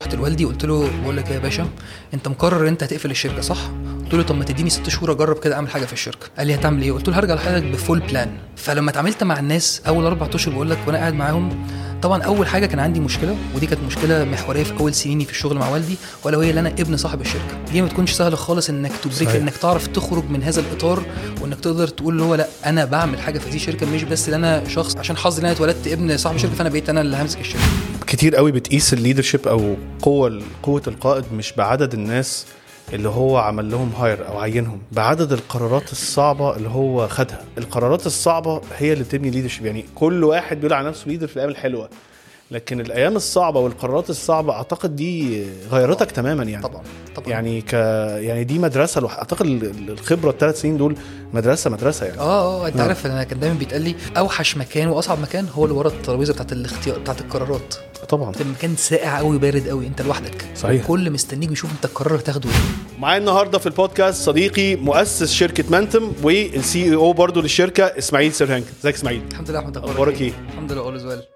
رحت لوالدي قلت له بقول لك ايه يا باشا انت مقرر ان انت هتقفل الشركه صح قلت له طب ما تديني ست شهور اجرب كده اعمل حاجه في الشركه قال لي هتعمل ايه قلت له هرجع لحضرتك بفول بلان فلما اتعاملت مع الناس اول اربع اشهر بقول لك وانا قاعد معاهم طبعا اول حاجه كان عندي مشكله ودي كانت مشكله محوريه في اول سنيني في الشغل مع والدي ولا وهي ان انا ابن صاحب الشركه دي ما تكونش سهله خالص انك تدرك صحيح. انك تعرف تخرج من هذا الاطار وانك تقدر تقول اللي هو لا انا بعمل حاجه في هذه الشركه مش بس ان انا شخص عشان حظي ان انا اتولدت ابن صاحب الشركه فانا بقيت انا اللي همسك الشركه كتير قوي بتقيس الليدرشيب او قوه قوه القائد مش بعدد الناس اللي هو عمل لهم هاير او عينهم بعدد القرارات الصعبه اللي هو خدها القرارات الصعبه هي اللي بتبني ليدرشيب يعني كل واحد بيقول على نفسه ليدر في الايام الحلوه لكن الايام الصعبه والقرارات الصعبه اعتقد دي غيرتك تماما يعني طبعا طبعا يعني ك يعني دي مدرسه لوح... اعتقد ال- الخبره الثلاث سنين دول مدرسه مدرسه يعني اه اه انت نعم. عارف انا كان دايما بيتقال لي اوحش مكان واصعب مكان هو اللي ورا الترابيزه بتاعت الاختيار بتاعت القرارات طبعا في مكان ساقع قوي بارد قوي انت لوحدك صحيح. كل مستنيك بيشوف انت القرار هتاخده ايه معايا النهارده في البودكاست صديقي مؤسس شركه مانتم والسي اي او برضه للشركه اسماعيل سرهنج ازيك يا اسماعيل الحمد لله احمد أخبارك إيه؟ الحمد لله اول ويل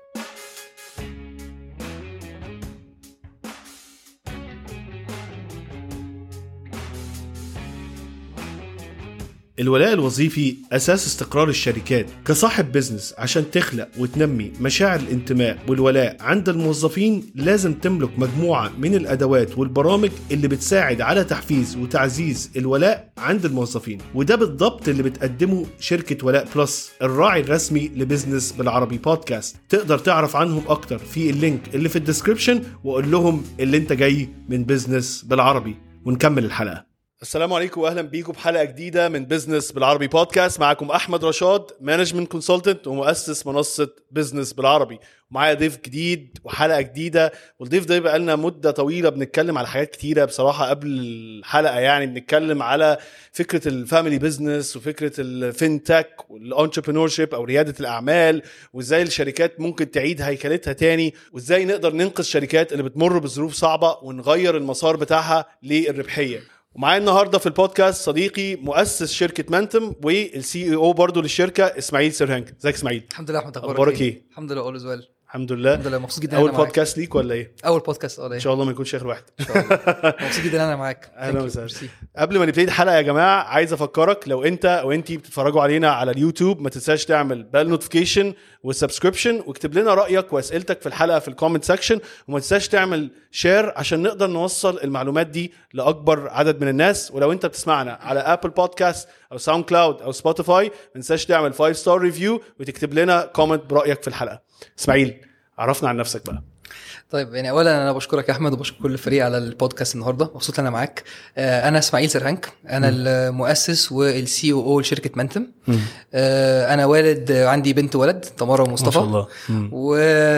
الولاء الوظيفي أساس استقرار الشركات كصاحب بزنس عشان تخلق وتنمي مشاعر الانتماء والولاء عند الموظفين لازم تملك مجموعة من الأدوات والبرامج اللي بتساعد على تحفيز وتعزيز الولاء عند الموظفين وده بالضبط اللي بتقدمه شركة ولاء بلس الراعي الرسمي لبزنس بالعربي بودكاست تقدر تعرف عنهم أكتر في اللينك اللي في الديسكريبشن وقول لهم اللي انت جاي من بزنس بالعربي ونكمل الحلقة السلام عليكم واهلا بيكم بحلقه جديده من بزنس بالعربي بودكاست معاكم احمد رشاد مانجمنت كونسلتنت ومؤسس منصه بزنس بالعربي ومعايا ضيف جديد وحلقه جديده والضيف ده بقى لنا مده طويله بنتكلم على حاجات كتيره بصراحه قبل الحلقه يعني بنتكلم على فكره الفاميلي بزنس وفكره الفinTech والانتربرينور شيب او رياده الاعمال وازاي الشركات ممكن تعيد هيكلتها تاني وازاي نقدر ننقذ شركات اللي بتمر بظروف صعبه ونغير المسار بتاعها للربحيه ومعايا النهارده في البودكاست صديقي مؤسس شركه مانتم والسي اي او برضه للشركه اسماعيل سرهنج ازيك اسماعيل الحمد لله احمد أخبارك إيه؟ الحمد لله اول ويل الحمد لله الحمد لله مبسوط جدا اول إن أنا معاك. بودكاست ليك ولا ايه اول بودكاست اه ده ان شاء الله ما يكونش اخر واحد إن شاء الله. مبسوط جدا إن انا معاك أهلا Thank you. وسهلا. Merci. قبل ما نبتدي الحلقه يا جماعه عايز افكرك لو انت او انت بتتفرجوا علينا على اليوتيوب ما تنساش تعمل بال نوتيفيكيشن وسبسكريبشن واكتب لنا رايك واسئلتك في الحلقه في الكومنت سيكشن وما تنساش تعمل شير عشان نقدر نوصل المعلومات دي لاكبر عدد من الناس ولو انت بتسمعنا على ابل بودكاست او ساوند كلاود او سبوتيفاي ما تنساش تعمل 5 ستار ريفيو وتكتب لنا كومنت برايك في الحلقه اسماعيل عرفنا عن نفسك بقى طيب يعني اولا انا بشكرك يا احمد وبشكر كل الفريق على البودكاست النهارده مبسوط إن انا معاك آه، انا اسماعيل سرهنك انا المؤسس والسي او او لشركه منتم آه، انا والد آه، عندي بنت ولد تمارا ومصطفى و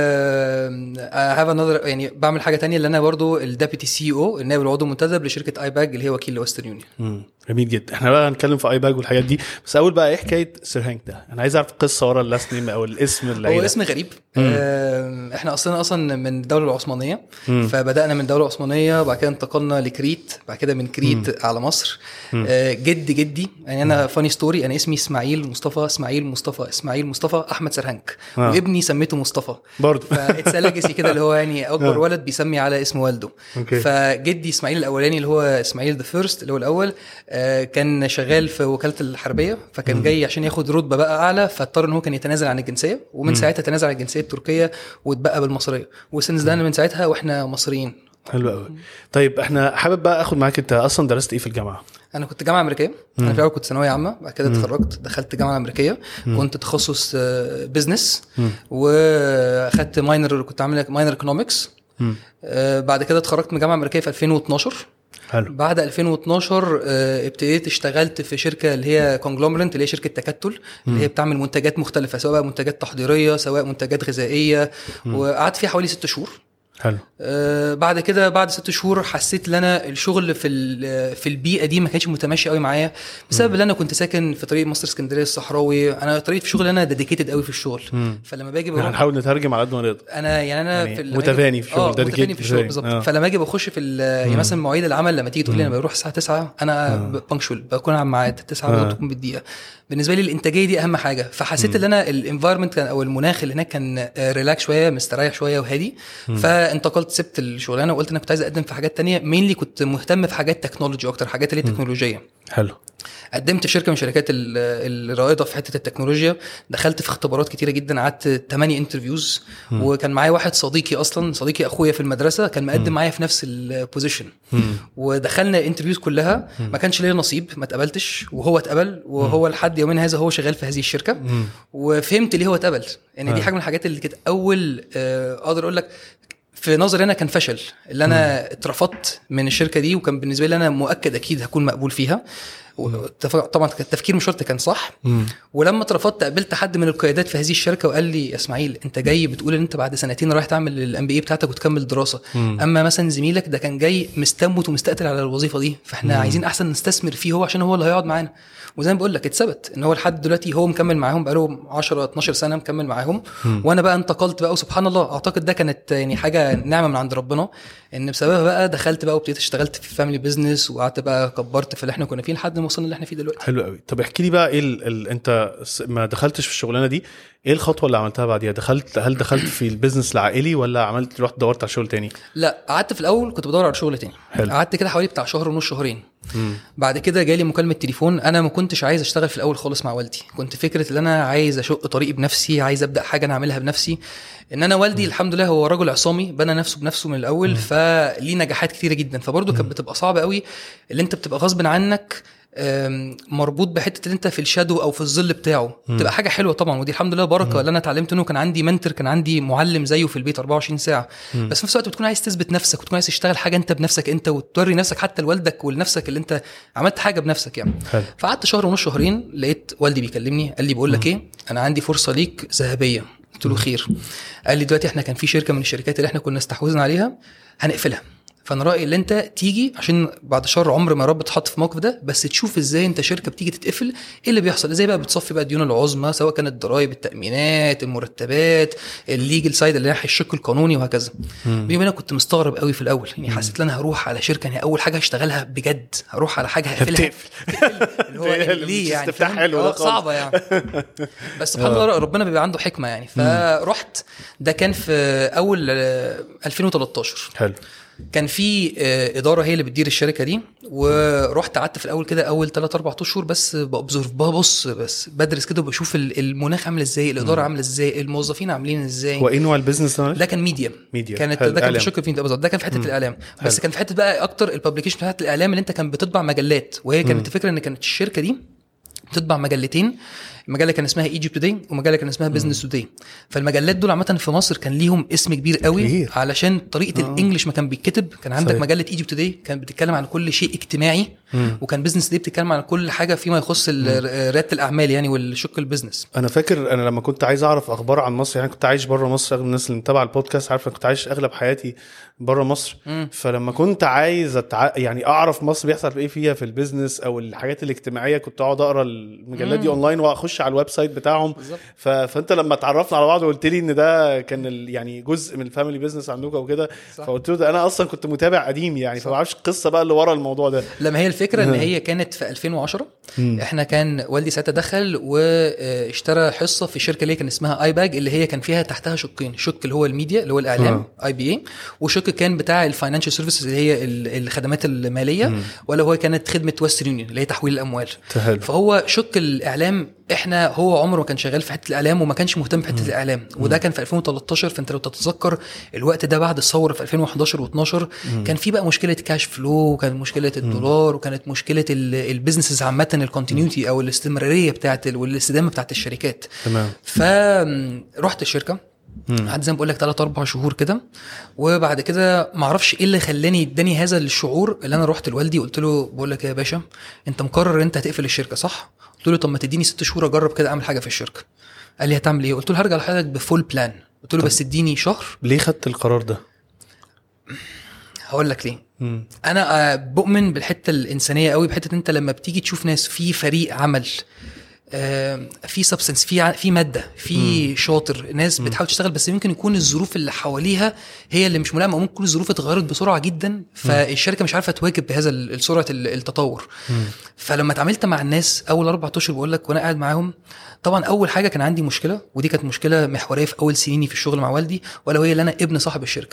هاف انذر يعني بعمل حاجه تانية اللي انا برضو الديبيتي سي او النائب العضو المنتدب لشركه اي باج اللي هي وكيل لويسترن يونيون مم. جميل جدا احنا بقى هنتكلم في اي باج والحاجات دي بس اول بقى ايه حكايه سيرهانك ده انا عايز اعرف القصه ورا اللاست نيم او الاسم هو العيله اسم غريب آه، احنا اصلا اصلا من الدوله العثمانيه فبدانا من الدوله العثمانيه وبعد كده انتقلنا لكريت بعد كده من كريت على مصر آه، جد جدي يعني انا فاني ستوري انا اسمي اسماعيل مصطفى اسماعيل مصطفى اسماعيل مصطفى احمد سرهنك آه. وابني سميته مصطفى برضه فاتس ليجاسي كده اللي هو يعني اكبر ولد بيسمي على اسم والده أوكي. فجدي اسماعيل الاولاني اللي هو اسماعيل ذا فيرست اللي هو الاول آه، كان شغال في وكاله الحربيه فكان جاي عشان ياخد رتبه بقى اعلى فاضطر ان هو كان يتنازل عن الجنسيه ومن ساعتها تنازل عن الجنسيه التركيه واتبقى بالمصريه وسنس ده من ساعتها واحنا مصريين حلو قوي طيب احنا حابب بقى اخد معاك انت اصلا درست ايه في الجامعه انا كنت جامعه امريكيه انا في الاول كنت ثانويه عامه بعد كده اتخرجت دخلت جامعه امريكيه كنت تخصص بزنس واخدت ماينر كنت عامل ماينر ايكونومكس بعد كده اتخرجت من جامعه امريكيه في 2012 حلو بعد 2012 آه، ابتديت اشتغلت في شركه اللي هي كونجلومرنت اللي هي شركه تكتل اللي هي بتعمل منتجات مختلفه سواء بقى منتجات تحضيريه سواء منتجات غذائيه وقعدت فيها حوالي ست شهور حلو آه، بعد كده بعد ست شهور حسيت ان انا الشغل في ال- في البيئه دي ما كانش متماشي قوي معايا بسبب ان انا كنت ساكن في طريق مصر اسكندريه الصحراوي انا طريقه في شغل انا ديديكيتد قوي في الشغل فلما باجي احنا بروح هنحاول نترجم على قد ما نقدر انا يعني انا يعني في ال- متفاني في الشغل، اه dedicated متفاني في الشغل متفاني. بالظبط آه. فلما اجي بخش في ال- يعني مثلا مواعيد العمل لما تيجي تقول لي انا بروح الساعه 9 انا بانكشوال بكون على الميعاد 9 آه. بالظبط تكون بالدقيقه بالنسبه لي الانتاجيه دي اهم حاجه فحسيت ان انا الانفايرمنت او المناخ اللي هناك كان ريلاكس شويه مستريح شويه وهادي فانتقلت سبت الشغلانه وقلت انا كنت عايز اقدم في حاجات تانية مينلي كنت مهتم في حاجات تكنولوجي اكتر حاجات اللي هي تكنولوجيه حلو قدمت في شركه من شركات ال- الرائده في حته التكنولوجيا دخلت في اختبارات كتيره جدا قعدت 8 انترفيوز وكان معايا واحد صديقي اصلا صديقي اخويا في المدرسه كان مقدم معايا في نفس البوزيشن ودخلنا الانترفيوز كلها ما كانش ليا نصيب ما اتقبلتش وهو اتقبل وهو لحد يومين هذا هو شغال في هذه الشركه وفهمت ليه هو اتقبل ان دي آه. حاجه من الحاجات اللي كانت اول آه، اقدر اقول لك في نظري انا كان فشل اللي انا اترفضت من الشركه دي وكان بالنسبه لي انا مؤكد اكيد هكون مقبول فيها وتف- طبعا كان التفكير مش شرط كان صح ولما اترفضت قابلت حد من القيادات في هذه الشركه وقال لي يا اسماعيل انت جاي بتقول ان انت بعد سنتين رايح تعمل الام بي اي بتاعتك وتكمل دراسه اما مثلا زميلك ده كان جاي مستموت ومستقتل على الوظيفه دي فاحنا عايزين احسن نستثمر فيه هو عشان هو اللي هيقعد معانا وزي ما بقول لك اتثبت ان هو لحد دلوقتي هو مكمل معاهم بقاله 10 12 سنه مكمل معاهم وانا بقى انتقلت بقى وسبحان الله اعتقد ده كانت يعني حاجه نعمه من عند ربنا ان بسببها بقى دخلت بقى وابتديت اشتغلت في فاميلي بيزنس وقعدت بقى كبرت في اللي احنا كنا فيه لحد ما وصلنا اللي احنا فيه دلوقتي حلو قوي طب احكي لي بقى ايه ال... ال... انت س- ما دخلتش في الشغلانه دي ايه الخطوه اللي عملتها بعديها دخلت هل دخلت في البيزنس العائلي ولا عملت رحت دورت على شغل تاني لا قعدت في الاول كنت بدور على شغل تاني حلو. قعدت كده حوالي بتاع شهر ونص شهرين بعد كده جالي مكالمه تليفون انا ما كنتش عايز اشتغل في الاول خالص مع والدي كنت فكره ان انا عايز اشق طريقي بنفسي عايز ابدا حاجه انا اعملها بنفسي ان انا والدي الحمد لله هو رجل عصامي بنى نفسه بنفسه من الاول فليه نجاحات كتيره جدا فبرضه كانت بتبقى صعبه قوي اللي انت بتبقى غصب عنك أم، مربوط بحته اللي انت في الشادو او في الظل بتاعه تبقى حاجه حلوه طبعا ودي الحمد لله بركه اللي انا اتعلمت انه كان عندي منتور كان عندي معلم زيه في البيت 24 ساعه بس في نفس الوقت بتكون عايز تثبت نفسك وتكون عايز تشتغل حاجه انت بنفسك انت وتوري نفسك حتى لوالدك ولنفسك اللي انت عملت حاجه بنفسك يعني حلو. فقعدت شهر ونص شهرين لقيت والدي بيكلمني قال لي بقول لك ايه انا عندي فرصه ليك ذهبيه قلت له خير قال لي دلوقتي احنا كان في شركه من الشركات اللي احنا كنا استحوذنا عليها هنقفلها فانا رايي ان انت تيجي عشان بعد شهر عمر ما يا رب تحط في الموقف ده بس تشوف ازاي انت شركه بتيجي تتقفل ايه اللي بيحصل ازاي بقى بتصفي بقى الديون العظمى سواء كانت الضرايب التامينات المرتبات الليجل سايد اللي هي الشق القانوني وهكذا بيني وبينك كنت مستغرب قوي في الاول يعني حسيت ان انا هروح على شركه يعني اول حاجه هشتغلها بجد هروح على حاجه هقفلها اللي هو يعني اللي ليه مش يعني استفتاح فاهم؟ حلو ده آه، خالص. صعبه يعني بس سبحان الله ربنا بيبقى عنده حكمه يعني فرحت ده كان في اول آه، 2013 حلو كان في آه، اداره هي اللي بتدير الشركه دي ورحت قعدت في الاول كده اول 3 4 اشهر بس بابزرف ببص بس بدرس كده وبشوف ال- المناخ عامل ازاي الاداره عامله ازاي الموظفين عاملين ازاي هو ايه نوع البيزنس ده معلش؟ ده كان ميديا ميديا. كانت حلو، ده كان إعلام. في شق في بالظبط ده كان في حته الاعلام بس حلو. كان في حته بقى اكتر الببليكيشن بتاعت الاعلام اللي انت كان بتطبع مجلات وهي كانت الفكره ان كانت الشركه دي بتطبع مجلتين مجله كان اسمها ايجيبت توداي ومجله كان اسمها بزنس توداي فالمجلات دول عامه في مصر كان ليهم اسم كبير قوي كبير. علشان طريقه آه. الانجليش ما كان بيتكتب كان عندك صحيح. مجله ايجيبت توداي كانت بتتكلم عن كل شيء اجتماعي مم. وكان بزنس توداي بتتكلم عن كل حاجه فيما يخص ال- رياده الاعمال يعني والشق البزنس انا فاكر انا لما كنت عايز اعرف اخبار عن مصر يعني كنت عايش بره مصر اغلب الناس اللي متابعه البودكاست عارفه كنت عايش اغلب حياتي بره مصر مم. فلما كنت عايز أتع... يعني اعرف مصر بيحصل ايه فيها في البيزنس او الحاجات الاجتماعيه كنت اقعد اقرا المجلات دي مم. اونلاين واخش على الويب سايت بتاعهم بالظبط ف... فانت لما اتعرفنا على بعض وقلت لي ان ده كان ال... يعني جزء من الفاميلي بيزنس عندكم وكده صح. فقلت له ده انا اصلا كنت متابع قديم يعني صح. فما اعرفش القصه بقى اللي ورا الموضوع ده لما هي الفكره ان مم. هي كانت في 2010 مم. احنا كان والدي ساعتها دخل واشترى حصه في شركه اللي هي كان اسمها اي باج اللي هي كان فيها تحتها شقين شق اللي هو الميديا اللي هو الاعلام اي بي اي وشق كان بتاع الفاينانشال سيرفيسز اللي هي ال- الخدمات الماليه ولا هو كانت خدمه ويسترن يونيون اللي هي تحويل الاموال حلو فهو شق الاعلام احنا هو عمره ما كان شغال في حته الاعلام وما كانش مهتم بحته الاعلام وده كان في 2013 فانت لو تتذكر الوقت ده بعد الثوره في 2011 و12 كان في بقى مشكله كاش فلو وكان مشكله الدولار وكانت مشكله ال- البيزنسز عامه الكونتينيوتي او الاستمراريه بتاعت ال- والاستدامه بتاعت الشركات تمام فرحت الشركه قعدت زي ما بقول لك 3 4 شهور كده وبعد كده ما اعرفش ايه اللي خلاني اداني هذا الشعور اللي انا رحت لوالدي قلت له بقول لك إيه يا باشا انت مقرر انت هتقفل الشركه صح؟ قلت له طب ما تديني ست شهور اجرب كده اعمل حاجه في الشركه قال لي هتعمل ايه؟ قلت له هرجع لحضرتك بفول بلان قلت له بس اديني شهر ليه خدت القرار ده؟ هقول لك ليه مم. انا آه، بؤمن بالحته الانسانيه قوي بحته انت لما بتيجي تشوف ناس في فريق عمل آه، في سبستنس في ع- في ماده في شاطر ناس بتحاول تشتغل بس يمكن يكون الظروف اللي حواليها هي اللي مش ملائمه ممكن تكون الظروف اتغيرت بسرعه جدا فالشركه مش عارفه تواكب بهذا ال- سرعه ال- التطور فلما اتعاملت مع الناس اول اربع اشهر بقول لك وانا قاعد معاهم طبعا اول حاجه كان عندي مشكله ودي كانت مشكله محوريه في اول سنيني في الشغل مع والدي ولا وهي اللي انا ابن صاحب الشركه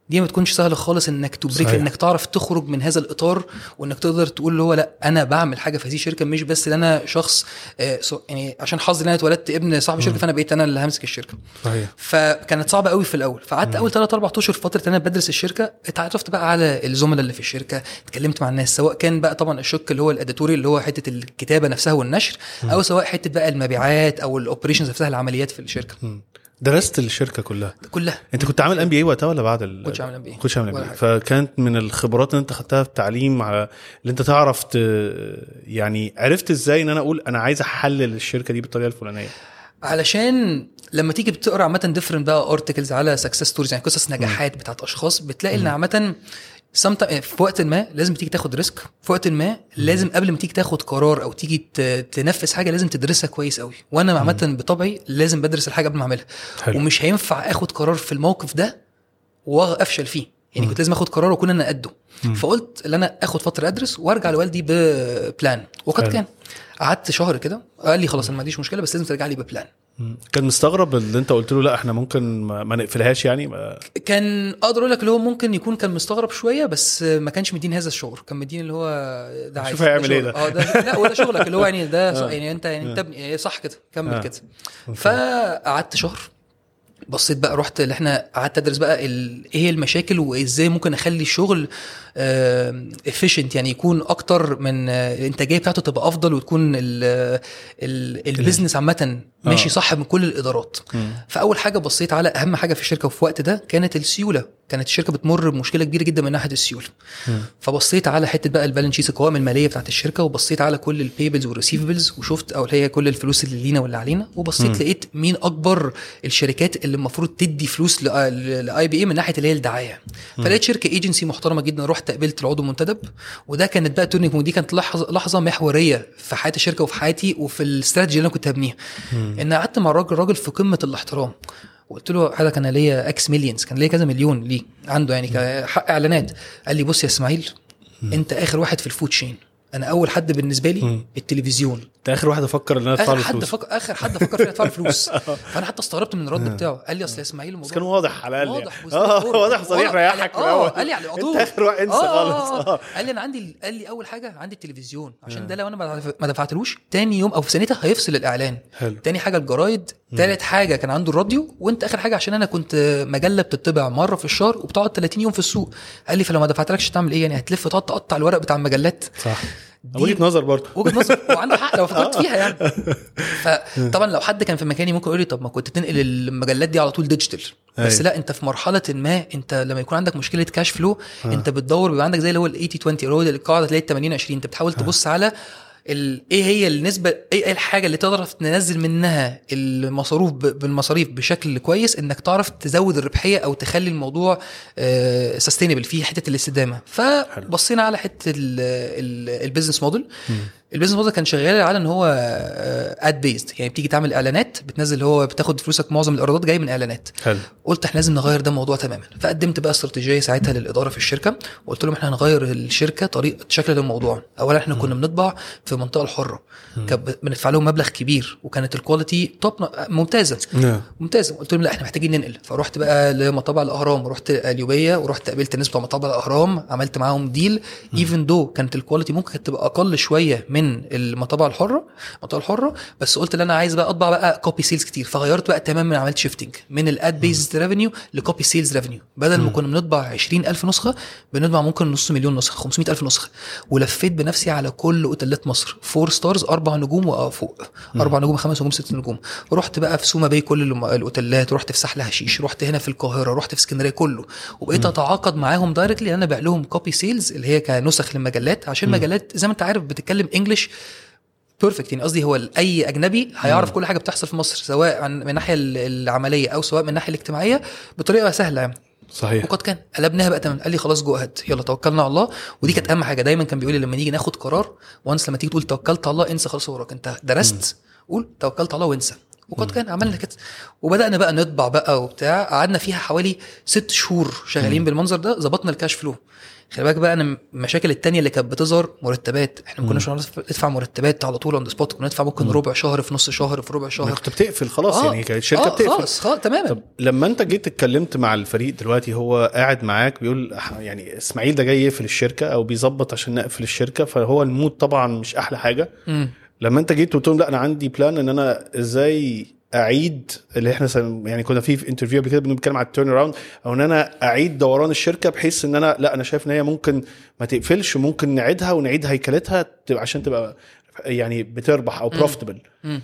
دي ما بتكونش سهله خالص انك تبريك صحيح. انك تعرف تخرج من هذا الاطار وانك تقدر تقول اللي هو لا انا بعمل حاجه في هذه الشركه مش بس ان انا شخص آه، سو- يعني عشان حظي ان انا اتولدت ابن صاحب شركه فانا بقيت انا اللي همسك الشركه صحيح فكانت صعبه قوي في الاول فقعدت اول ثلاث اربع اشهر في فتره انا بدرس الشركه اتعرفت بقى على الزملاء اللي في الشركه اتكلمت مع الناس سواء كان بقى طبعا الشق اللي هو الاديتوري اللي هو حته الكتابه نفسها والنشر او سواء حته بقى المبيعات او الاوبريشنز نفسها العمليات في الشركه مم. درست الشركه كلها كلها انت كنت عامل ام بي اي وقتها ولا بعد ال... كنتش عامل MBA. كنتش عامل ام ولا بي حاجة. فكانت من الخبرات اللي انت خدتها في التعليم على اللي انت تعرف ت... يعني عرفت ازاي ان انا اقول انا عايز احلل الشركه دي بالطريقه الفلانيه علشان لما تيجي بتقرا عامه ديفرنت بقى ارتكلز على سكسس ستوريز يعني قصص نجاحات بتاعت اشخاص بتلاقي ان عامه sometime- في وقت ما لازم تيجي تاخد ريسك في وقت ما لازم قبل ما تيجي تاخد قرار او تيجي ت- تنفذ حاجه لازم تدرسها كويس قوي وانا عامه بطبعي لازم بدرس الحاجه قبل ما اعملها حلو. ومش هينفع اخد قرار في الموقف ده وافشل فيه يعني كنت لازم اخد قرار واكون انا قده فقلت ان انا اخد فتره ادرس وارجع لوالدي ببلان وقد حلو. كان قعدت شهر كده قال لي خلاص انا ما عنديش مشكله بس لازم ترجع لي ببلان مم. كان مستغرب اللي انت قلت له لا احنا ممكن ما, ما نقفلهاش يعني ما... كان اقدر اقول لك اللي هو ممكن يكون كان مستغرب شويه بس ما كانش مديني هذا الشعور كان مديني اللي هو ده عادي شوف هيعمل شغل. ايه ده. اه ده لا وده شغلك اللي هو يعني ده ص- يعني انت يعني انت ابني- صح كده كمل آه. كده فقعدت شهر بصيت بقى رحت اللي احنا قعدت ادرس بقى ال... ايه هي المشاكل وازاي ممكن اخلي الشغل افيشنت يعني يكون اكتر من آه، الانتاجيه بتاعته تبقى افضل وتكون ال... ال... البيزنس عامه ماشي آه. صح من كل الادارات فاول حاجه بصيت على اهم حاجه في الشركه وفي الوقت ده كانت السيوله كانت الشركه بتمر بمشكله كبيره جدا من ناحيه السيوله فبصيت على حته بقى البالانس شيت القوائم الماليه بتاعت الشركه وبصيت على كل البيبلز والريسيفبلز وشفت او اللي هي كل الفلوس اللي لينا واللي علينا وبصيت لقيت مين اكبر الشركات اللي المفروض تدي فلوس لاي بي اي من ناحيه اللي هي الدعايه فلقيت شركه ايجنسي محترمه جدا رحت قابلت العضو المنتدب وده كانت بقى تورنينج ودي كانت لحظه لحظه محوريه في حياه الشركه وفي حياتي وفي الاستراتيجي اللي انا كنت هبنيها ان قعدت مع الراجل راجل في قمه الاحترام وقلت له حضرتك انا ليا اكس مليونز كان ليا كذا مليون ليه عنده يعني حق اعلانات قال لي بص يا اسماعيل انت اخر واحد في الفود شين انا اول حد بالنسبه لي التلفزيون انت اخر واحد افكر ان انا ادفع اخر له حد فلوس فكر اخر حد فكر فيها ادفع له فلوس فانا حتى استغربت من الرد بتاعه قال لي اصل يا اسماعيل بس الموضوع كان واضح على الاقل واضح يعني. وصريح اه واضح. واضح صريح واضح. ريحك من اه الاول قال لي على انت طول اخر واحد انسى آه، آه، خالص آه. اه قال لي انا عندي قال لي اول حاجه عندي التلفزيون عشان ده لو انا ما دفع- ما دفعتلوش تاني يوم او في ثانيتها هيفصل الاعلان حلو. تاني حاجه الجرايد تالت حاجه كان عنده الراديو وانت اخر حاجه عشان انا كنت مجله بتطبع مره في الشهر وبتقعد 30 يوم في السوق قال لي فلو ما دفعتلكش تعمل ايه يعني هتلف تقعد تقطع الورق بتاع المجلات صح دي- وجهه نظر برضه وجهه نظر وعنده حق لو فكرت فيها يعني فطبعا لو حد كان في مكاني ممكن يقول لي طب ما كنت تنقل المجلات دي على طول ديجيتال بس أيوة. لا انت في مرحله ما انت لما يكون عندك مشكله كاش فلو انت بتدور بيبقى عندك زي اللي هو ال 80 20 اللي هو القاعده تلاقي 80 20 انت بتحاول تبص على ال- ايه هي النسبه ايه إيه الحاجه اللي تقدر تنزل منها المصروف ب- بالمصاريف بشكل كويس انك تعرف تزود الربحيه او تخلي الموضوع سستينبل في حته الاستدامه فبصينا على حته البيزنس موديل البيزنس موديل كان شغال على ان هو اد بيزد يعني بتيجي تعمل اعلانات بتنزل اللي هو بتاخد فلوسك معظم الايرادات جاي من اعلانات حلو قلت احنا لازم نغير ده الموضوع تماما فقدمت بقى استراتيجيه ساعتها للاداره في الشركه وقلت لهم احنا هنغير الشركه طريقه شكل الموضوع اولا احنا كنا بنطبع في المنطقه الحره كان بندفع لهم مبلغ كبير وكانت الكواليتي توب ممتازه نعم ممتازه قلت لهم لا احنا محتاجين ننقل فرحت بقى لمطابع الاهرام ورحت اليوبيه ورحت قابلت الناس بتوع مطابع الاهرام عملت معاهم ديل ايفن دو كانت الكواليتي ممكن كانت تبقى اقل شويه من المطابع الحره المطابع الحره بس قلت ان انا عايز بقى اطبع بقى كوبي سيلز كتير فغيرت بقى تماما عملت شيفتنج من الاد بيزد ريفينيو لكوبي سيلز ريفينيو بدل ما كنا بنطبع 20000 نسخه بنطبع ممكن نص مليون نسخه 500000 نسخه ولفيت بنفسي على كل اوتيلات مصر فور ستارز اربع نجوم وفوق اربع نجوم خمس نجوم ست نجوم رحت بقى في سوما باي كل الم- الاوتيلات رحت في ساحل هشيش رحت هنا في القاهره رحت في اسكندريه كله وبقيت اتعاقد معاهم دايركتلي انا بيع لهم كوبي سيلز اللي هي كنسخ للمجلات عشان المجلات زي ما انت عارف بتتكلم انجلش بيرفكت يعني قصدي هو اي اجنبي هيعرف كل حاجه بتحصل في مصر سواء عن من الناحيه ال- العمليه او سواء من الناحيه الاجتماعيه بطريقه سهله يعني صحيح وقد كان قلبناها بقى تمام قال لي خلاص جو اهد يلا توكلنا على الله ودي كانت اهم حاجه دايما كان بيقول لي لما نيجي ناخد قرار وانس لما تيجي تقول توكلت على الله انسى خلاص وراك انت درست قول توكلت على الله وانسى وقد كان عملنا كده وبدانا بقى نطبع بقى وبتاع قعدنا فيها حوالي ست شهور شغالين بالمنظر ده ظبطنا الكاش فلو خلي بالك بقى انا المشاكل التانية اللي كانت بتظهر مرتبات احنا ما كناش بنعرف ندفع مرتبات على طول اون سبوت كنا ندفع ممكن ربع شهر في نص شهر في ربع ما شهر كنت بتقفل خلاص آه، يعني كانت الشركه آه، بتقفل خلاص خلاص تماما طب لما انت جيت اتكلمت مع الفريق دلوقتي هو قاعد معاك بيقول أح- يعني اسماعيل ده جاي يقفل الشركه او بيظبط عشان نقفل الشركه فهو المود طبعا مش احلى حاجه مم. لما انت جيت قلت لهم لا انا عندي بلان ان انا ازاي اعيد اللي احنا سن- يعني كنا فيه في انترفيو قبل كده بنتكلم على التيرن اراوند او ان انا اعيد دوران الشركه بحيث ان انا لا انا شايف ان هي ممكن ما تقفلش وممكن نعيدها ونعيد هيكلتها تبقى عشان تبقى يعني بتربح او بروفيتبل مم.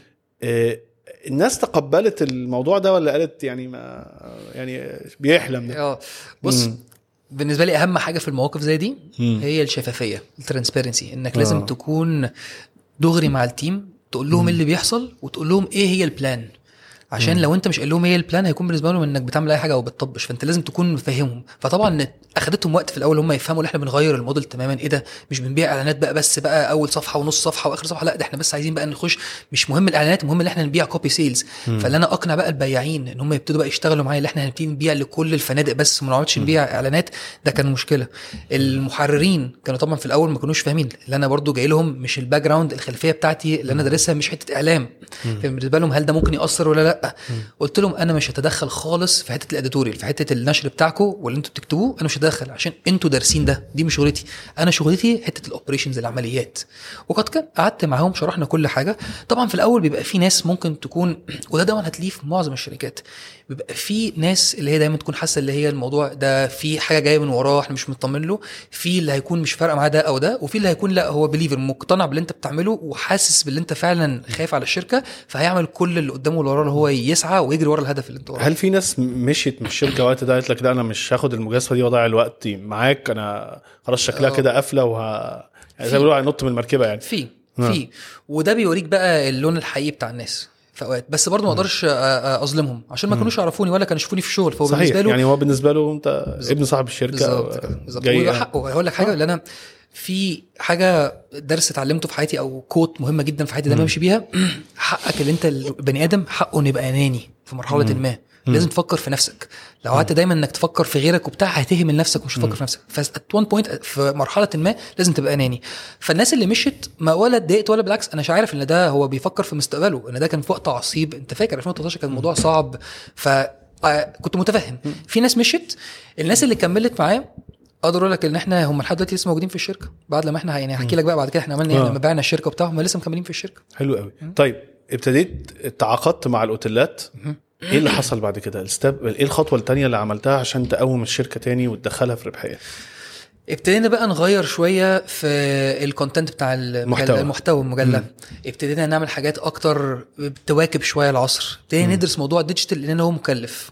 الناس تقبلت الموضوع ده ولا قالت يعني ما يعني بيحلم ده اه بص مم. بالنسبه لي اهم حاجه في المواقف زي دي مم. هي الشفافيه الترانسبيرنسي انك لازم آه. تكون دغري مع التيم تقول لهم مم. إيه اللي بيحصل وتقول لهم ايه هي البلان عشان لو انت مش قايل لهم ايه البلان هيكون بالنسبه لهم انك بتعمل اي حاجه او بتطبش فانت لازم تكون مفهمهم فطبعا اخدتهم وقت في الاول هم يفهموا ان احنا بنغير الموديل تماما ايه ده مش بنبيع اعلانات بقى بس بقى اول صفحه ونص صفحه واخر صفحه لا ده احنا بس عايزين بقى نخش مش مهم الاعلانات المهم ان احنا نبيع كوبي سيلز فاللي انا اقنع بقى البياعين ان هم يبتدوا بقى يشتغلوا معايا اللي احنا هنبتدي نبيع لكل الفنادق بس وما نقعدش نبيع اعلانات ده كان مشكله المحررين كانوا طبعا في الاول ما كانوش فاهمين اللي انا برضو جاي لهم مش الباك جراوند الخلفيه بتاعتي اللي انا دارسها مش حته اعلام فبالنسبه لهم هل ده ممكن ياثر ولا لا قلت لهم انا مش هتدخل خالص في حته الاديتوريال في حته النشر بتاعكم واللي انتوا بتكتبوه انا مش هتدخل عشان انتوا دارسين ده دي مش شغلتي انا شغلتي حته الاوبريشنز العمليات وقد كان قعدت معاهم شرحنا كل حاجه طبعا في الاول بيبقى في ناس ممكن تكون وده دايما هتلاقيه في معظم الشركات بيبقى في ناس اللي هي دايما تكون حاسه اللي هي الموضوع ده في حاجه جايه من وراه احنا مش مطمن له في اللي هيكون مش فارقه معاه ده او ده وفي اللي هيكون لا هو بليفر مقتنع باللي انت بتعمله وحاسس باللي انت فعلا خايف على الشركه فهيعمل كل اللي قدامه واللي وراه اللي هو يسعى ويجري ورا الهدف اللي انت وراه هل في ناس مشيت من الشركه وقت ده قالت لك لا انا مش هاخد المجازفه دي واضيع الوقت معاك انا خلاص شكلها آه. كده قافله وه يعني زي ما بيقولوا هنط من المركبه يعني في آه. في وده بيوريك بقى اللون الحقيقي بتاع الناس في اوقات بس برضه ما اقدرش أ- أ- اظلمهم عشان ما كانوش يعرفوني ولا كانوا يشوفوني في الشغل فهو صحيح بالنسبه له يعني هو بالنسبه له انت ابن صاحب الشركه بالظبط كده بالظبط جاي ويبقى حقه هقول لك حاجه اللي انا في حاجه درس اتعلمته في حياتي او كوت مهمه جدا في حياتي دايما بمشي بيها حقك اللي انت البني ادم حقه انه يبقى اناني في مرحله ما لازم تفكر في نفسك لو قعدت دايما انك تفكر في غيرك وبتاع هتهمل نفسك ومش هتفكر في نفسك فات وان بوينت في مرحله ما لازم تبقى اناني فالناس اللي مشيت ما ولا اتضايقت ولا بالعكس انا مش عارف ان ده هو بيفكر في مستقبله ان ده كان في وقت عصيب انت فاكر 2013 كان الموضوع صعب ف آه، كنت متفهم في ناس مشيت الناس اللي كملت معاه اقدر اقول لك ان احنا هم لحد دلوقتي لسه موجودين في الشركه بعد لما احنا يعني هحكي لك بقى بعد كده احنا عملنا ايه آه. لما بعنا الشركه وبتاع هم لسه مكملين في الشركه حلو قوي طيب ابتديت تعاقدت مع الاوتيلات ايه اللي حصل بعد كده الستاب ايه الخطوه الثانيه اللي عملتها عشان تقوم الشركه تاني وتدخلها في ربحيه ابتدينا بقى نغير شويه في الكونتنت بتاع المجلة محتوى. المحتوى المجله ابتدينا نعمل حاجات اكتر تواكب شويه العصر ابتدينا ندرس موضوع الديجيتال لان هو مكلف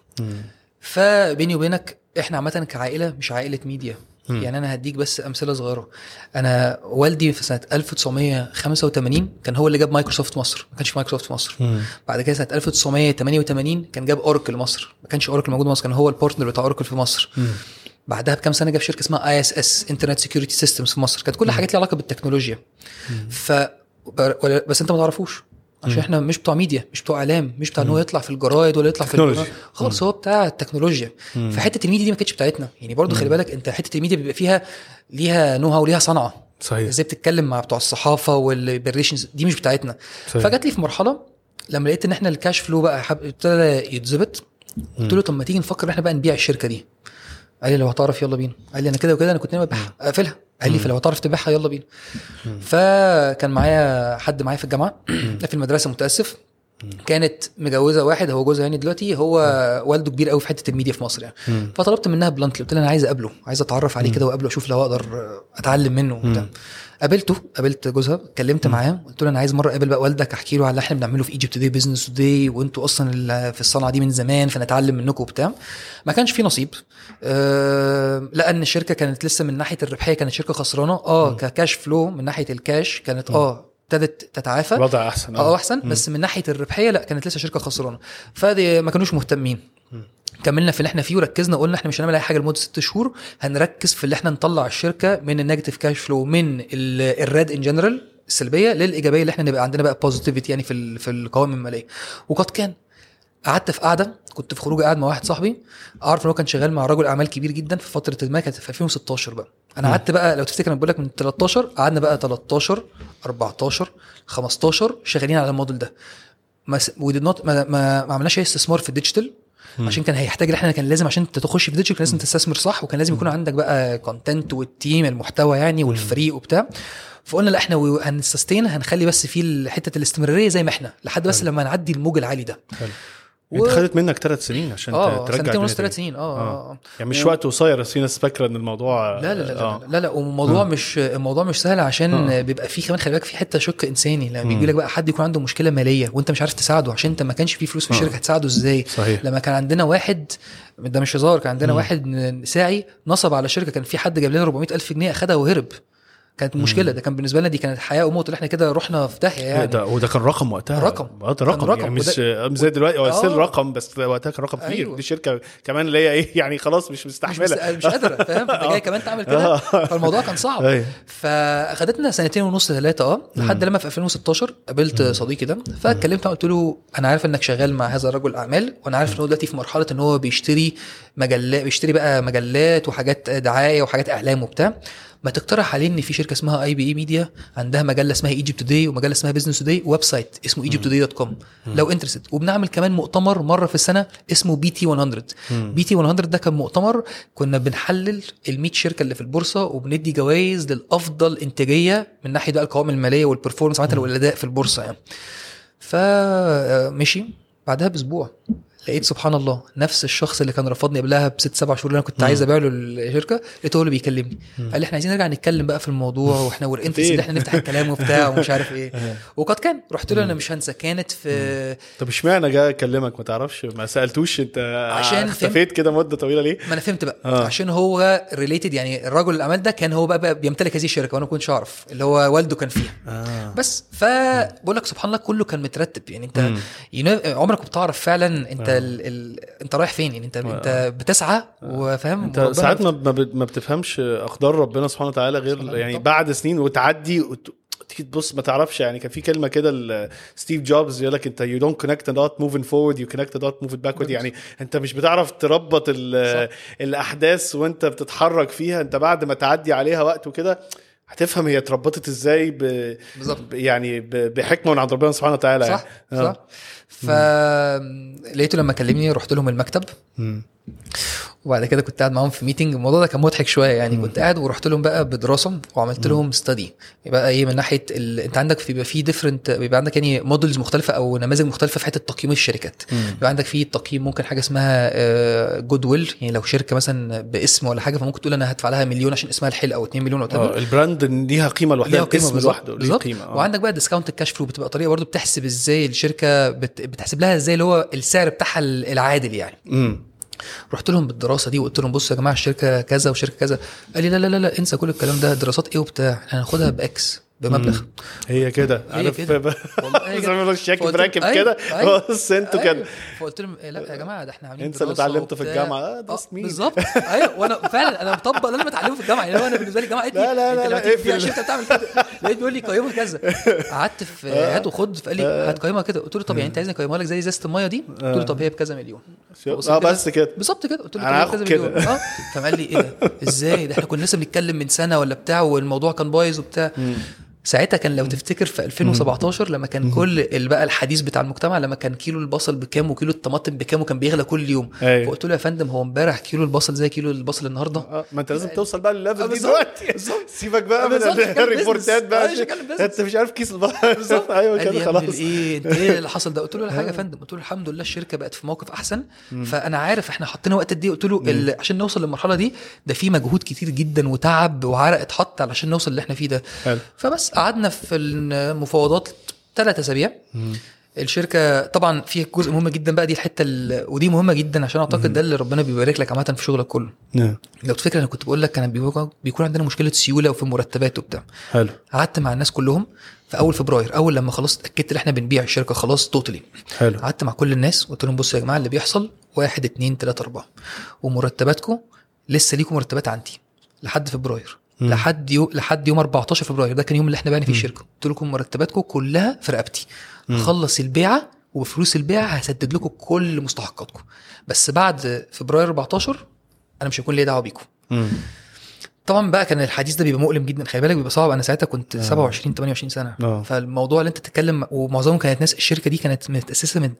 فبيني وبينك احنا عامه كعائله مش عائله ميديا يعني انا هديك بس امثله صغيره انا والدي في سنه 1985 كان هو اللي جاب مايكروسوفت مصر ما كانش مايكروسوفت في مصر بعد كده سنه 1988 كان جاب اوراكل مصر ما كانش اوراكل موجود في مصر كان هو البارتنر بتاع اوراكل في مصر بعدها بكام سنه جاب شركه اسمها اي اس اس انترنت سكيورتي سيستمز في مصر كانت كل حاجات ليها علاقه بالتكنولوجيا ف ولا- بس انت ما تعرفوش عشان احنا مش بتوع ميديا مش بتوع اعلام مش بتاع ان هو يطلع في الجرايد ولا يطلع في تكنولوجي. الجرايد. خالص هو بتاع التكنولوجيا فحته الميديا دي ما كانتش بتاعتنا يعني برضو خلي بالك انت حته الميديا بيبقى فيها ليها نو هاو وليها صنعه صحيح ازاي بتتكلم مع بتوع الصحافه والبريشنز دي مش بتاعتنا صحيح. فجات لي في مرحله لما لقيت ان احنا الكاش فلو بقى حب- ابتدى يتظبط قلت له طب ما تيجي نفكر ان احنا بقى نبيع الشركه دي قال لي لو هتعرف يلا بينا قال لي انا كده وكده انا كنت ناوي ابيعها اقفلها قال لي فلو هتعرف تبيعها يلا بينا فكان معايا حد معايا في الجامعه في المدرسه متاسف كانت مجوزه واحد هو جوزها يعني دلوقتي هو والده كبير قوي في حته الميديا في مصر يعني فطلبت منها بلانتلي قلت لها انا عايز اقابله عايز اتعرف عليه كده واقابله اشوف لو اقدر اتعلم منه وبتاع قابلته قابلت جوزها اتكلمت معاه قلت له انا عايز مره اقابل بقى والدك احكي له على اللي احنا بنعمله في ايجيبت داي بزنس داي وانتوا اصلا ال- في الصنعه دي من زمان فنتعلم منكم وبتاع ما كانش في نصيب أه لان الشركه كانت لسه من ناحيه الربحيه كانت شركه خسرانه اه ككاش فلو من ناحيه الكاش كانت اه ابتدت تتعافى الوضع احسن اه احسن بس من ناحيه الربحيه لا كانت لسه شركه خسرانه فدي ما كانوش مهتمين كملنا في اللي احنا فيه وركزنا قلنا احنا مش هنعمل اي حاجه لمده ست شهور هنركز في اللي احنا نطلع الشركه من النيجاتيف كاش فلو من الريد ان جنرال السلبيه للايجابيه اللي احنا نبقى عندنا بقى بوزيتيفيتي يعني في ال- في القوائم الماليه وقد كان قعدت في قعده كنت في خروجه قاعد مع واحد صاحبي اعرف ان هو كان شغال مع رجل اعمال كبير جدا في فتره ما كانت في 2016 بقى انا قعدت بقى لو تفتكر انا بقول لك من 13 قعدنا بقى 13 14 15 شغالين على الموديل ده ما س- we did not ما, ما, ما عملناش اي استثمار في الديجيتال عشان كان هيحتاج ان احنا كان لازم عشان انت تخش في ديجيتال كان لازم تستثمر صح وكان لازم يكون عندك بقى كونتنت والتيم المحتوى يعني والفريق وبتاع فقلنا لا احنا و- هنسستين هنخلي بس في حته الاستمراريه زي ما احنا لحد بس لما نعدي الموج العالي ده حلو و- انت خدت منك ثلاث سنين عشان اه ترجع سنتين الدنيا ونص تاني. ثلاث سنين اه اه يعني مش و- وقت قصير بس في ناس فاكره ان الموضوع لا لا لا آه. لا لا لا والموضوع آه. مش الموضوع مش سهل عشان آه. بيبقى فيه كمان خلي بالك في حته شق انساني لما بيجي لك بقى حد يكون عنده مشكله ماليه وانت مش عارف تساعده عشان انت ما كانش فيه فلوس في آه. الشركه هتساعده ازاي صحيح لما كان عندنا واحد ده مش هزار كان عندنا واحد من- ساعي نصب على شركه كان في حد جاب لنا 400 الف جنيه اخدها وهرب كانت مشكله ده كان بالنسبه لنا دي كانت حياه وموت اللي احنا كده رحنا في داهيه يعني يعني ده وده كان رقم وقتها رقم. اه ده كان رقم, رقم. يعني مش مش زي دلوقتي هو آه. ستيل رقم بس وقتها كان رقم كبير أيوة. دي شركه كمان اللي هي ايه يعني خلاص مش مش مستحمله مست... مش قادره فاهم انت جاي كمان تعمل كده فالموضوع كان صعب أيوة. فاخدتنا سنتين ونص ثلاثه اه لحد لما في 2016 قابلت صديقي ده فاتكلمت معاه قلت له انا عارف انك شغال مع هذا الرجل اعمال وانا عارف ان هو دلوقتي في مرحله ان هو بيشتري مجلات بيشتري بقى مجلات وحاجات دعايه وحاجات اعلام وبتاع ما تقترح عليه ان في شركه اسمها اي بي اي ميديا عندها مجله اسمها ايجيبت توداي ومجله اسمها بزنس توداي ويب سايت اسمه ايجيبت توداي دوت كوم لو انترستد وبنعمل كمان مؤتمر مره في السنه اسمه بي تي 100 بي تي 100 ده كان مؤتمر كنا بنحلل ال 100 شركه اللي في البورصه وبندي جوائز للافضل انتاجيه من ناحيه بقى القوائم الماليه والبرفورمانس عامه والاداء في البورصه يعني فمشي بعدها باسبوع لقيت سبحان الله نفس الشخص اللي كان رفضني قبلها بست سبع شهور اللي انا كنت عايز ابيع له الشركه لقيته هو اللي بيكلمني قال لي احنا عايزين نرجع نتكلم بقى في الموضوع واحنا we're interested فين؟ ان احنا نفتح الكلام وبتاع ومش عارف ايه وقد كان رحت له انا مش هنسى كانت في طب اشمعنى جاي اكلمك ما تعرفش ما سالتوش انت عشان اختفيت كده مده طويله ليه؟ ما انا فهمت بقى آه. آه. عشان هو ريليتد يعني الرجل الاعمال ده كان هو بقى, بقى بيمتلك هذه الشركه وانا ما كنتش اعرف اللي هو والده كان فيها اه بس فبقول لك سبحان الله كله كان مترتب يعني انت you know عمرك ما بتعرف فعلا انت ال... ال... انت رايح فين يعني انت انت بتسعى وفاهم انت وربنا ساعات ما ما بت- ما بتفهمش اقدار ربنا سبحانه وتعالى غير سبحان يعني الله. بعد سنين وتعدي وت- تيجي تبص ما تعرفش يعني كان في كلمه كده ل- ستيف جوبز يقول لك انت يو دونت كونكت دوت موفينج فورورد يو كونكت دوت موفينج باكورد يعني انت مش بتعرف تربط ال- الاحداث وانت بتتحرك فيها انت بعد ما تعدي عليها وقت وكده هتفهم هي اتربطت ازاي ب... بالظبط. ب- يعني ب... بحكمه من عند ربنا سبحانه وتعالى صح يعني. صح فلقيته لما كلمني رحت لهم المكتب مم. وبعد كده كنت قاعد معاهم في ميتنج الموضوع ده كان مضحك شويه يعني كنت قاعد ورحت لهم بقى بدراسه وعملت لهم ستدي يبقى ايه من ناحيه ال... انت عندك بيبقى في ديفرنت بيبقى عندك يعني مودلز مختلفه او نماذج مختلفه في حته تقييم الشركات بيبقى عندك في تقييم ممكن حاجه اسمها جود ويل يعني لو شركه مثلا باسم ولا حاجه فممكن تقول انا هدفع لها مليون عشان اسمها الحلو او 2 مليون او اه البراند ليها قيمه لوحدها ليها قيمه الاسم بالظبط. لوحده ليه بالظبط قيمه آه. وعندك بقى ديسكاونت الكاش فلو بتبقى طريقه برضو بتحسب ازاي الشركه بت... بتحسب لها ازاي اللي هو السعر بتاعها العادل يعني مم. رحت لهم بالدراسه دي وقلت لهم بصوا يا جماعه الشركه كذا وشركه كذا قال لي لا لا لا, لا انسى كل الكلام ده دراسات ايه وبتاع احنا هناخدها باكس بمبلغ هي كده هي عارف كده. ب- والله هي زي كده. ما بيقولوا الشاك فقلت- براكب أيوة، كده أيوة، بص انتوا أيوة. كده فقلت لهم إيه لا يا جماعه ده احنا عاملين انسى اللي دراسة اتعلمته في وبتاع. الجامعة. آه، ده آه، سنين. بالظبط ايوه وانا فعلا انا مطبق اللي انا متعلمه في الجامعه يعني هو انا بالنسبه لي الجامعه قالت لي لا، لا، انت لا، لما لا، تيجي فيها اقفل. شركه بتعمل كده لقيت بيقول لي قيمها كذا قعدت في هات وخد فقال لي هتقيمها كده قلت له طب يعني انت عايزني اقيمها لك زي ازازه الميه دي قلت له طب هي بكذا مليون فبص اه كده. بس كده بالظبط كده قلت له أنا طب هي هاخد بكذا مليون كده. اه فقال لي ايه ده ازاي ده احنا كنا لسه بنتكلم من سنه ولا بتاع والموضوع كان بايظ وبتاع ساعتها كان لو تفتكر في 2017 لما كان كل ال- بقى الحديث بتاع المجتمع لما كان كيلو البصل بكام وكيلو الطماطم بكام وكان بيغلى كل يوم أيوة. فقلت له يا فندم هو امبارح كيلو البصل زي كيلو البصل النهارده اه ما انت لازم توصل بقى للليفل دي بالظبط، دلوقتي بالظبط. سيبك بقى من بالظبط، شغال الريبورتات business. بقى أيوة، شغال business. انت مش عارف كيس البحر بالظبط ايوه قال لي كده يا ابن خلاص الايه انت ايه اللي حصل ده قلت له ولا حاجه يا فندم قلت له الحمد لله الشركه بقت في موقف احسن فانا عارف احنا حطينا وقت قد ايه قلت له ال- عشان نوصل للمرحله دي ده في مجهود كتير جدا وتعب وعرق اتحط علشان نوصل اللي احنا فيه ده حلو. فبس قعدنا في المفاوضات ثلاث اسابيع الشركه طبعا فيها جزء مهم جدا بقى دي الحته ال- ودي مهمه جدا عشان اعتقد ده اللي ربنا بيبارك لك عامه في شغلك كله نعم. لو تفتكر انا كنت بقول لك كان بيكون بيكون عندنا مشكله سيوله وفي المرتبات وبتاع حلو قعدت مع الناس كلهم في اول فبراير اول لما خلاص اتاكدت ان احنا بنبيع الشركه خلاص توتالي حلو قعدت مع كل الناس قلت لهم بصوا يا جماعه اللي بيحصل واحد اتنين تلاته اربعه ومرتباتكم لسه ليكم مرتبات عندي لحد فبراير لحد يوم لحد يوم 14 فبراير ده كان يوم اللي احنا بعنا فيه مم. الشركه قلت لكم مرتباتكم كلها في رقبتي مم. هخلص البيعه وبفلوس البيعه هسدد لكم كل مستحقاتكم بس بعد فبراير 14 انا مش هيكون ليا دعوه بيكم مم. طبعا بقى كان الحديث ده بيبقى مؤلم جدا خلي بالك بيبقى صعب انا ساعتها كنت آه. 27 28 سنه آه. فالموضوع اللي انت تتكلم ومعظمهم كانت ناس الشركه دي كانت متاسسه من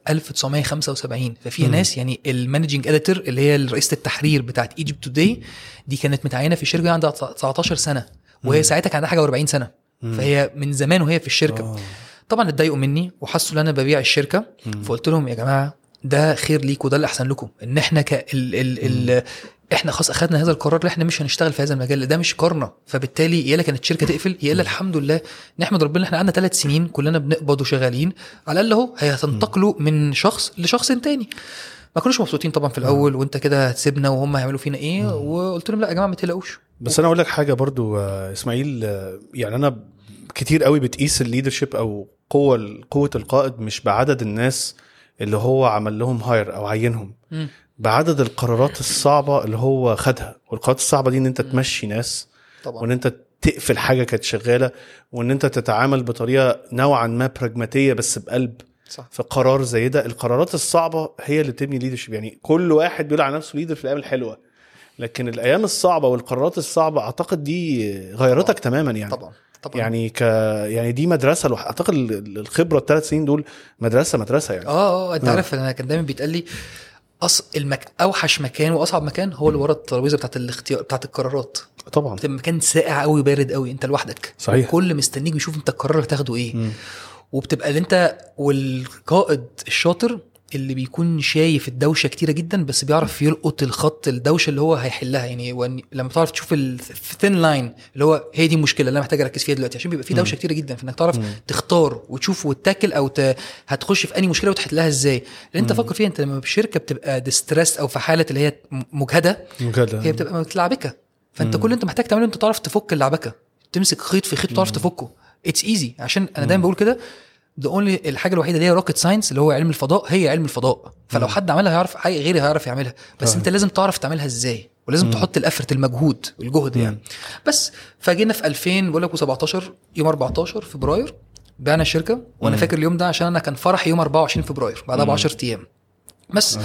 1975 ففيها مم. ناس يعني المانجنج اديتور اللي هي رئيسه التحرير بتاعت ايجيبت توداي دي كانت متعينه في الشركه عندها 19 سنه وهي مم. ساعتها كان عندها حاجه و40 سنه مم. فهي من زمان وهي في الشركه آه. طبعا اتضايقوا مني وحسوا ان انا ببيع الشركه مم. فقلت لهم يا جماعه ده خير ليكم وده اللي احسن لكم ان احنا ك ال ال ال احنا خلاص اخذنا هذا القرار اللي احنا مش هنشتغل في هذا المجال ده مش كارنا فبالتالي يا الا كانت الشركه تقفل يا الا الحمد لله نحمد ربنا ان احنا قعدنا ثلاث سنين كلنا بنقبض وشغالين على الاقل اهو هتنتقلوا من شخص لشخص تاني ما كانوش مبسوطين طبعا في الاول وانت كده هتسيبنا وهم هيعملوا فينا ايه وقلت لهم لا يا جماعه ما تقلقوش بس انا اقول لك حاجه برضو آه، اسماعيل آه، يعني انا كتير قوي بتقيس الليدرشيب او قوه قوه القائد مش بعدد الناس اللي هو عمل لهم هاير او عينهم مم. بعدد القرارات الصعبه اللي هو خدها والقرارات الصعبه دي ان انت تمشي ناس طبعا وان انت تقفل حاجه كانت شغاله وان انت تتعامل بطريقه نوعا ما براجماتيه بس بقلب صح في قرار زي ده القرارات الصعبه هي اللي بتبني ليدرشيب يعني كل واحد بيقول على نفسه ليدر في الايام الحلوه لكن الايام الصعبه والقرارات الصعبه اعتقد دي غيرتك تماما يعني طبعا طبعا يعني ك يعني دي مدرسه لوح... اعتقد ال- الخبره الثلاث سنين دول مدرسه مدرسه يعني اه اه انت آه. عارف انا كان دايما بيتقال لي أص... المك... اوحش مكان واصعب مكان هو اللي ورا الترابيزه بتاعت الاختيار بتاعت القرارات طبعا بتبقى مكان ساقع قوي بارد قوي انت لوحدك صحيح. كل مستنيك بيشوف انت القرار اللي هتاخده ايه مم. وبتبقى اللي انت والقائد الشاطر اللي بيكون شايف الدوشه كتيره جدا بس بيعرف يلقط الخط الدوشه اللي هو هيحلها يعني وان- لما تعرف تشوف الثين لاين اللي هو هي دي المشكله اللي انا محتاج اركز فيها دلوقتي عشان بيبقى في دوشه كتيره جدا في انك تعرف تختار وتشوف وتتاكل او ت... هتخش في انهي مشكله وتحلها ازاي لان انت فكر فيها انت لما الشركه بتبقى ديستريس او في حاله اللي هي مجهده مجهدة. هي بتبقى متلعبكه فانت كل اللي انت محتاج تعمله انت تعرف تفك اللعبكه تمسك خيط في خيط وتعرف تفكه اتس ايزي عشان انا دايما بقول كده ده اونلي الحاجه الوحيده اللي هي روكيت ساينس اللي هو علم الفضاء هي علم الفضاء فلو حد عملها هيعرف حاجه غيري هيعرف يعملها بس آه. انت لازم تعرف تعملها ازاي ولازم تحط الافرت المجهود الجهد يعني بس فجينا في 2000 بقول لك 17 يوم 14 فبراير بعنا الشركه وانا فاكر اليوم ده عشان انا كان فرحي يوم 24 فبراير بعدها ب 10 ايام بس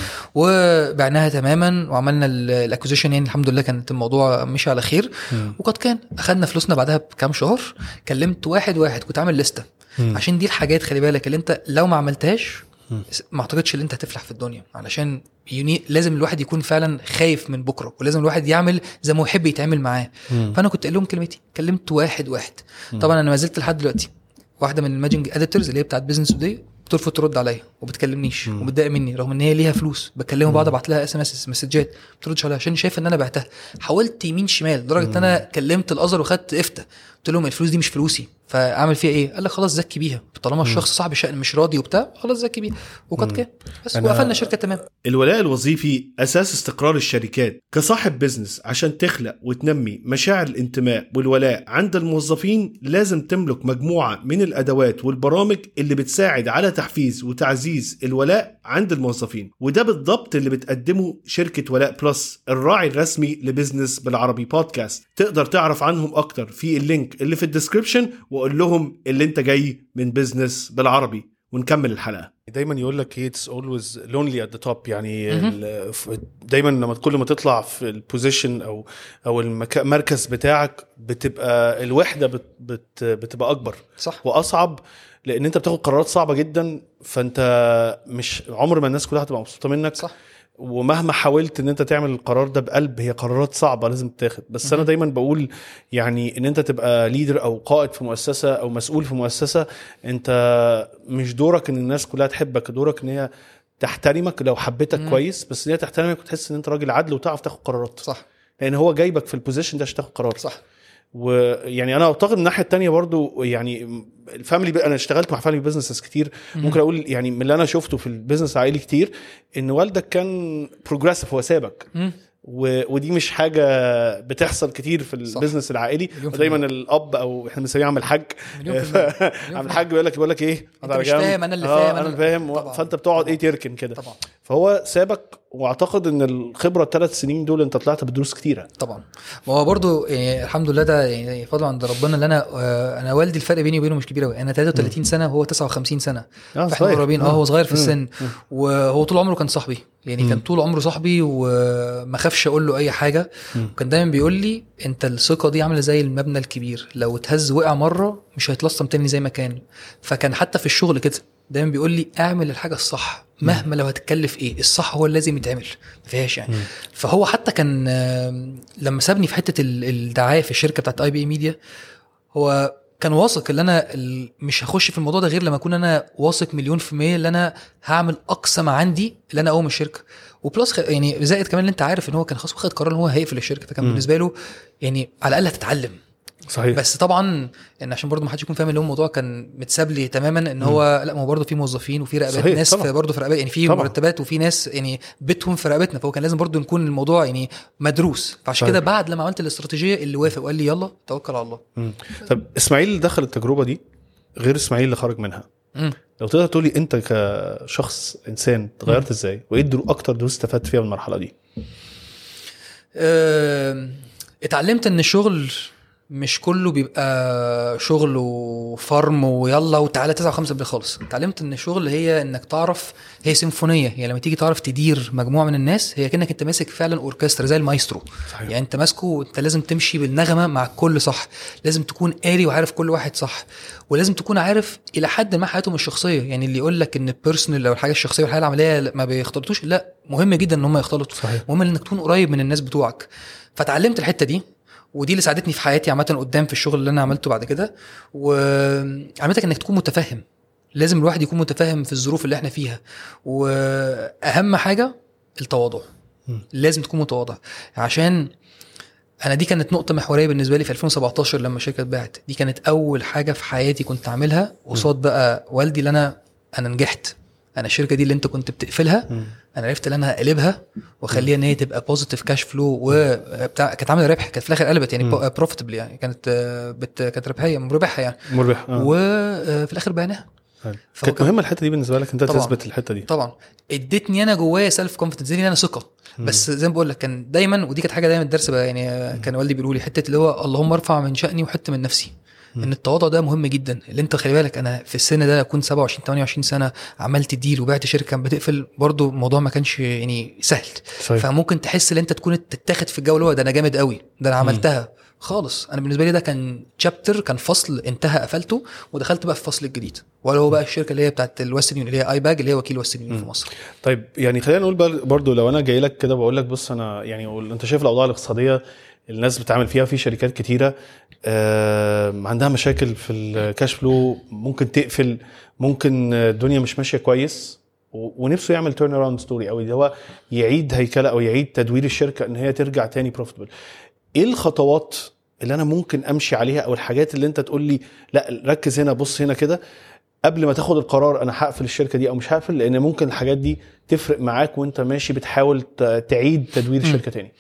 وبعناها تماما وعملنا الاكوزيشن يعني الحمد لله كانت الموضوع مشي على خير وقد كان اخدنا فلوسنا بعدها بكام شهر كلمت واحد واحد كنت عامل لسته عشان دي الحاجات خلي بالك اللي انت لو ما عملتهاش ما اعتقدش ان انت هتفلح في الدنيا علشان يوني لازم الواحد يكون فعلا خايف من بكره ولازم الواحد يعمل زي ما هو يحب يتعامل معاه فانا كنت قايل لهم كلمتي كلمت واحد واحد طبعا انا ما زلت لحد دلوقتي واحده من الماجنج اديتورز اللي هي بتاعت بزنس دي بترفض ترد عليا وبتكلمنيش ومتضايقه مني رغم ان هي ليها فلوس بكلمها بعض ابعت لها اس ام اس مسجات ما بتردش عليها عشان شايفه ان انا بعتها حاولت يمين شمال لدرجه ان انا كلمت الازهر وخدت افتى قلت لهم الفلوس دي مش فلوسي فاعمل فيها ايه؟ قال لك خلاص زكي بيها طالما الشخص صاحب الشأن مش راضي وبتاع خلاص زكي بيها وقد كان بس أنا- وقفلنا الشركه تمام الولاء الوظيفي أساس استقرار الشركات كصاحب بزنس عشان تخلق وتنمي مشاعر الانتماء والولاء عند الموظفين لازم تملك مجموعة من الأدوات والبرامج اللي بتساعد على تحفيز وتعزيز الولاء عند الموظفين وده بالضبط اللي بتقدمه شركة ولاء بلس الراعي الرسمي لبزنس بالعربي بودكاست تقدر تعرف عنهم أكتر في اللينك اللي في الديسكريبشن وقول لهم اللي انت جاي من بزنس بالعربي ونكمل الحلقة دايما يقول لك اتس اولويز لونلي ات ذا توب يعني ال- ف- دايما لما كل ما تطلع في البوزيشن او او المكا- المركز بتاعك بتبقى الوحده بت بت بتبقى اكبر صح واصعب لان انت بتاخد قرارات صعبه جدا فانت مش عمر ما الناس كلها هتبقى مبسوطه منك صح ومهما حاولت ان انت تعمل القرار ده بقلب هي قرارات صعبه لازم تتاخد بس انا دايما بقول يعني ان انت تبقى ليدر او قائد في مؤسسه او مسؤول في مؤسسه انت مش دورك ان الناس كلها تحبك دورك ان هي تحترمك لو حبيتك مم. كويس بس ان هي تحترمك وتحس ان انت راجل عدل وتعرف تاخد قرارات صح لان هو جايبك في البوزيشن ده عشان تاخد قرار صح ويعني انا اعتقد من الناحيه التانية برضو يعني الفاميلي بي... انا اشتغلت مع فاميلي بزنسز كتير ممكن اقول يعني من اللي انا شفته في البيزنس العائلي كتير ان والدك كان بروجريسيف هو سابك مم. و... ودي مش حاجه بتحصل كتير في صح. البيزنس العائلي مليون في دايما المية. الاب او احنا بنسميه عم الحاج مليون في المية. مليون في عم المية. الحاج بيقول لك بيقول لك ايه أنت على مش جنب. فاهم، أنا اللي آه، فاهم، انا أنا اللي فاهم طبعاً. فانت بتقعد طبعاً. ايه تركن كده طبعا فهو سابك واعتقد ان الخبره الثلاث سنين دول انت طلعت بدروس كتيره طبعا ما هو برضو يعني الحمد لله ده يعني فضل عند ربنا اللي انا آه، انا والدي الفرق بيني وبينه مش كبير قوي انا 33 سنه وهو 59 سنه اه فاحنا قريبين اه هو صغير في مم. السن مم. وهو طول عمره كان صاحبي يعني كان مم. طول عمره صاحبي وما خافش اقول له اي حاجه مم. وكان دايما بيقول لي انت الثقه دي عامله زي المبنى الكبير لو اتهز وقع مره مش هيتلصم تاني زي ما كان فكان حتى في الشغل كده دايما بيقول لي اعمل الحاجه الصح مهما لو هتكلف ايه الصح هو اللي لازم يتعمل ما فيهاش يعني مم. فهو حتى كان آم، لما سابني في حته ال- الدعايه في الشركه بتاعت اي بي اي ميديا هو كان واثق ان انا ال- مش هخش في الموضوع ده غير لما اكون انا واثق مليون في الميه ان انا هعمل اقصى ما عندي ان انا اقوم الشركه وبلس خ- يعني زائد كمان ان انت عارف ان هو كان خلاص واخد قرار ان هو هيقفل الشركه فكان مم. بالنسبه له يعني على الاقل هتتعلم صحيح بس طبعا ان عشان برضو ما حدش يكون فاهم اللي هو الموضوع كان متساب لي تماما ان هو لا ما هو برضه في موظفين وفي رقبات صحيح، ناس طبعا. برضه في رقبات يعني في طبعا. مرتبات وفي ناس يعني بيتهم في رقبتنا فهو كان لازم برضه نكون الموضوع يعني مدروس فعشان صحيح. كده بعد لما عملت الاستراتيجيه اللي وافق وقال لي يلا توكل على الله مم. طب اسماعيل اللي دخل التجربه دي غير اسماعيل اللي خرج منها مم. لو تقدر تقولي انت كشخص انسان اتغيرت ازاي وايه الدرو اكتر دروس استفدت فيها من المرحله دي آم، اتعلمت ان الشغل مش كله بيبقى شغل وفرم ويلا وتعالى تسعة وخمسة بالليل خالص اتعلمت ان الشغل هي انك تعرف هي سيمفونية يعني لما تيجي تعرف تدير مجموعة من الناس هي كأنك انت ماسك فعلا اوركسترا زي المايسترو صحيح. يعني انت ماسكه وانت لازم تمشي بالنغمة مع الكل صح لازم تكون قاري وعارف كل واحد صح ولازم تكون عارف الى حد ما حياتهم الشخصية يعني اللي يقول لك ان البيرسونال او الحاجة الشخصية والحياة العملية ما بيختلطوش لا مهم جدا ان هم يختلطوا صحيح مهم انك تكون قريب من الناس بتوعك فتعلمت الحته دي ودي اللي ساعدتني في حياتي عامه قدام في الشغل اللي انا عملته بعد كده وعلمتك انك تكون متفهم لازم الواحد يكون متفهم في الظروف اللي احنا فيها واهم حاجه التواضع مم. لازم تكون متواضع عشان انا دي كانت نقطه محوريه بالنسبه لي في 2017 لما الشركه اتباعت دي كانت اول حاجه في حياتي كنت اعملها قصاد بقى والدي اللي انا انا نجحت انا الشركه دي اللي انت كنت بتقفلها مم. انا عرفت ان انا هقلبها واخليها ان هي تبقى بوزيتيف كاش فلو وبتاع كانت عامله ربح كانت في الاخر قلبت يعني مم. بروفيتبل يعني كانت آه، بت كانت ربحيه مربحه يعني مربح آه. وفي الاخر بعناها حلو. فهو كانت كان- مهمه الحته دي بالنسبه لك انت طبعاً. تثبت الحته دي طبعا ادتني انا جوايا سيلف كونفدنس ادتني انا ثقه بس زي ما بقول لك كان دايما ودي كانت حاجه دايما الدرس بقى يعني آه، كان والدي بيقول لي حته اللي هو اللهم ارفع من شاني وحط من نفسي ان التواضع ده مهم جدا اللي انت خلي بالك انا في السن ده اكون 27 28 سنه عملت ديل وبعت شركه كانت بتقفل برضو الموضوع ما كانش يعني سهل صحيح فممكن تحس ان انت تكون تتاخد في الجو اللي هو ده انا جامد قوي ده انا عملتها خالص انا بالنسبه لي ده كان تشابتر كان فصل انتهى قفلته ودخلت بقى في الفصل الجديد ولا هو بقى الشركه اللي هي بتاعت الويسترن يونيون اللي هي اي باج اللي هي وكيل ويسترن يونيون في مصر طيب يعني خلينا نقول بر- برضو لو انا جاي لك كده بقول لك بص انا يعني وال- انت شايف الاوضاع الاقتصاديه الناس بتعمل فيها في شركات كتيره آه عندها مشاكل في الكاش فلو ممكن تقفل ممكن الدنيا مش ماشيه كويس و- ونفسه يعمل تيرن اراوند ستوري او اللي هو يعيد هيكله او يعيد تدوير الشركه ان هي ترجع تاني بروفيتبل ايه الخطوات اللي انا ممكن امشي عليها او الحاجات اللي انت تقول لي لا ركز هنا بص هنا كده قبل ما تاخد القرار انا هقفل الشركه دي او مش هقفل لان ممكن الحاجات دي تفرق معاك وانت ماشي بتحاول ت- تعيد تدوير الشركه تاني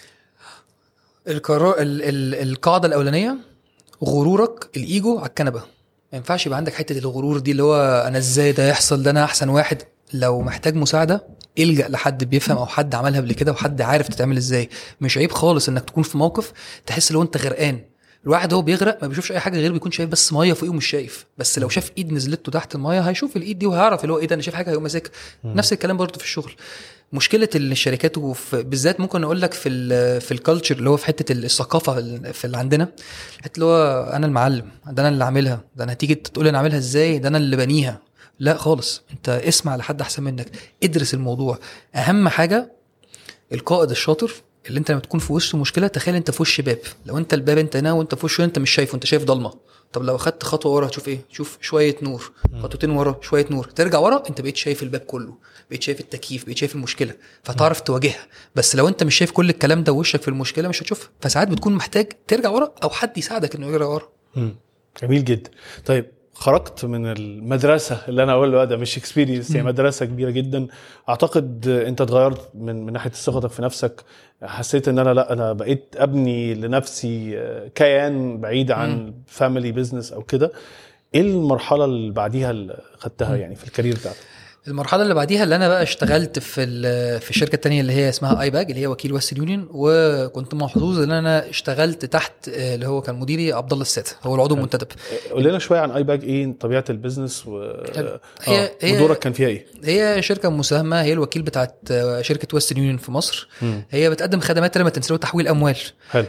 القرار ال ال القاعده الاولانيه غرورك الايجو على الكنبه ما ينفعش يبقى عندك حته الغرور دي اللي هو انا ازاي ده يحصل ده انا احسن واحد لو محتاج مساعده الجا لحد بيفهم او حد عملها قبل كده وحد عارف تتعمل ازاي مش عيب خالص انك تكون في موقف تحس لو انت غرقان الواحد هو بيغرق ما بيشوفش اي حاجه غير بيكون شايف بس ميه فوقيه ومش شايف بس لو شاف ايد نزلته تحت الميه هيشوف الايد دي وهيعرف اللي هو ايه ده انا شايف حاجه هيقوم ماسكها نفس الكلام برضه في الشغل مشكله الشركات وفي بالذات ممكن اقول لك في ال في الكالتشر اللي هو في حته الثقافه في اللي عندنا حته اللي هو انا المعلم ده انا اللي عاملها ده انا هتيجي تقول لي انا عاملها ازاي ده انا اللي بنيها لا خالص انت اسمع لحد احسن منك ادرس الموضوع اهم حاجه القائد الشاطر اللي انت لما تكون في وسط مشكله تخيل انت في وش باب لو انت الباب انت هنا وانت في وشه انت مش شايفه انت شايف ضلمه طب لو اخدت خطوه ورا هتشوف ايه تشوف شويه نور خطوتين ورا شويه نور ترجع ورا انت بقيت شايف الباب كله بقيت شايف التكييف بقيت شايف المشكله فتعرف تواجهها بس لو انت مش شايف كل الكلام ده ووشك في المشكله مش هتشوفها فساعات بتكون محتاج ترجع ورا او حد يساعدك انه يرجع ورا مم. جميل جدا طيب خرجت من المدرسه اللي انا اقول له ده مش اكسبيرينس هي مدرسه كبيره جدا اعتقد انت اتغيرت من من ناحيه ثقتك في نفسك حسيت ان انا لا انا بقيت ابني لنفسي كيان بعيد عن فاميلي بزنس او كده ايه المرحله اللي بعديها اللي خدتها يعني في الكارير بتاعتك المرحله اللي بعديها اللي انا بقى اشتغلت في ال- في الشركه التانية اللي هي اسمها اي باج اللي هي وكيل ويسترن يونيون وكنت محظوظ ان انا اشتغلت تحت آه، اللي هو كان مديري عبد الله السادة هو العضو المنتدب قول لنا شويه عن اي باج ايه طبيعه البيزنس و... هي- آه. هي- ودورك كان فيها ايه؟ هي شركه مساهمه هي الوكيل بتاعت آه، شركه ويسترن يونيون في مصر مم. هي بتقدم خدمات لما تنسلوا تحويل اموال حلو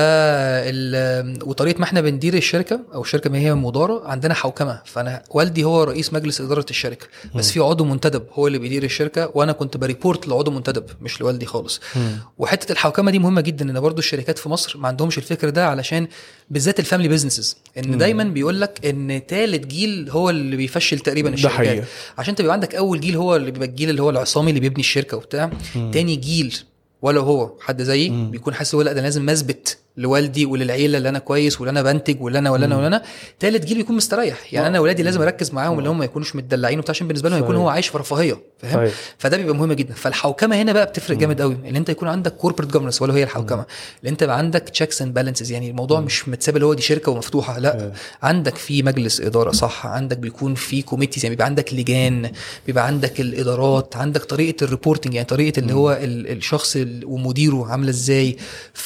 فال وطريقه ما احنا بندير الشركه او الشركه ما هي مداره عندنا حوكمه فانا والدي هو رئيس مجلس اداره الشركه بس في عضو منتدب هو اللي بيدير الشركه وانا كنت بريبورت لعضو منتدب مش لوالدي خالص وحته الحوكمه دي مهمه جدا ان برضو الشركات في مصر ما عندهمش الفكر ده علشان بالذات الفاميلي بيزنسز ان دايما بيقول لك ان ثالث جيل هو اللي بيفشل تقريبا ده الشركات حقيقة. عشان انت بيبقى عندك اول جيل هو اللي بيبقى الجيل اللي هو العصامي اللي بيبني الشركه وبتاع تاني جيل ولا هو حد زيي بيكون حاسس هو لا ده أنا لازم اثبت لوالدي وللعيله اللي انا كويس واللي انا بنتج واللي انا واللي انا واللي انا تالت جيل بيكون مستريح يعني انا ولادي لازم اركز معاهم اللي هم ما يكونوش متدلعين وبتاع عشان بالنسبه لهم يكون صحيح. هو عايش في رفاهيه فاهم صحيح. فده بيبقى مهم جدا فالحوكمه هنا بقى بتفرق جامد قوي ان انت يكون عندك كوربريت جوفرنس ولا هي الحوكمه اللي انت يبقى عندك تشيكس اند بالانسز يعني الموضوع مش متساب اللي هو دي شركه ومفتوحه لا عندك في مجلس اداره صح عندك بيكون في كوميتيز يعني بيبقى عندك لجان بيبقى عندك الادارات عندك طريقه الريبورتنج يعني طريقه اللي هو ال- الشخص ال- ومديره عامله ازاي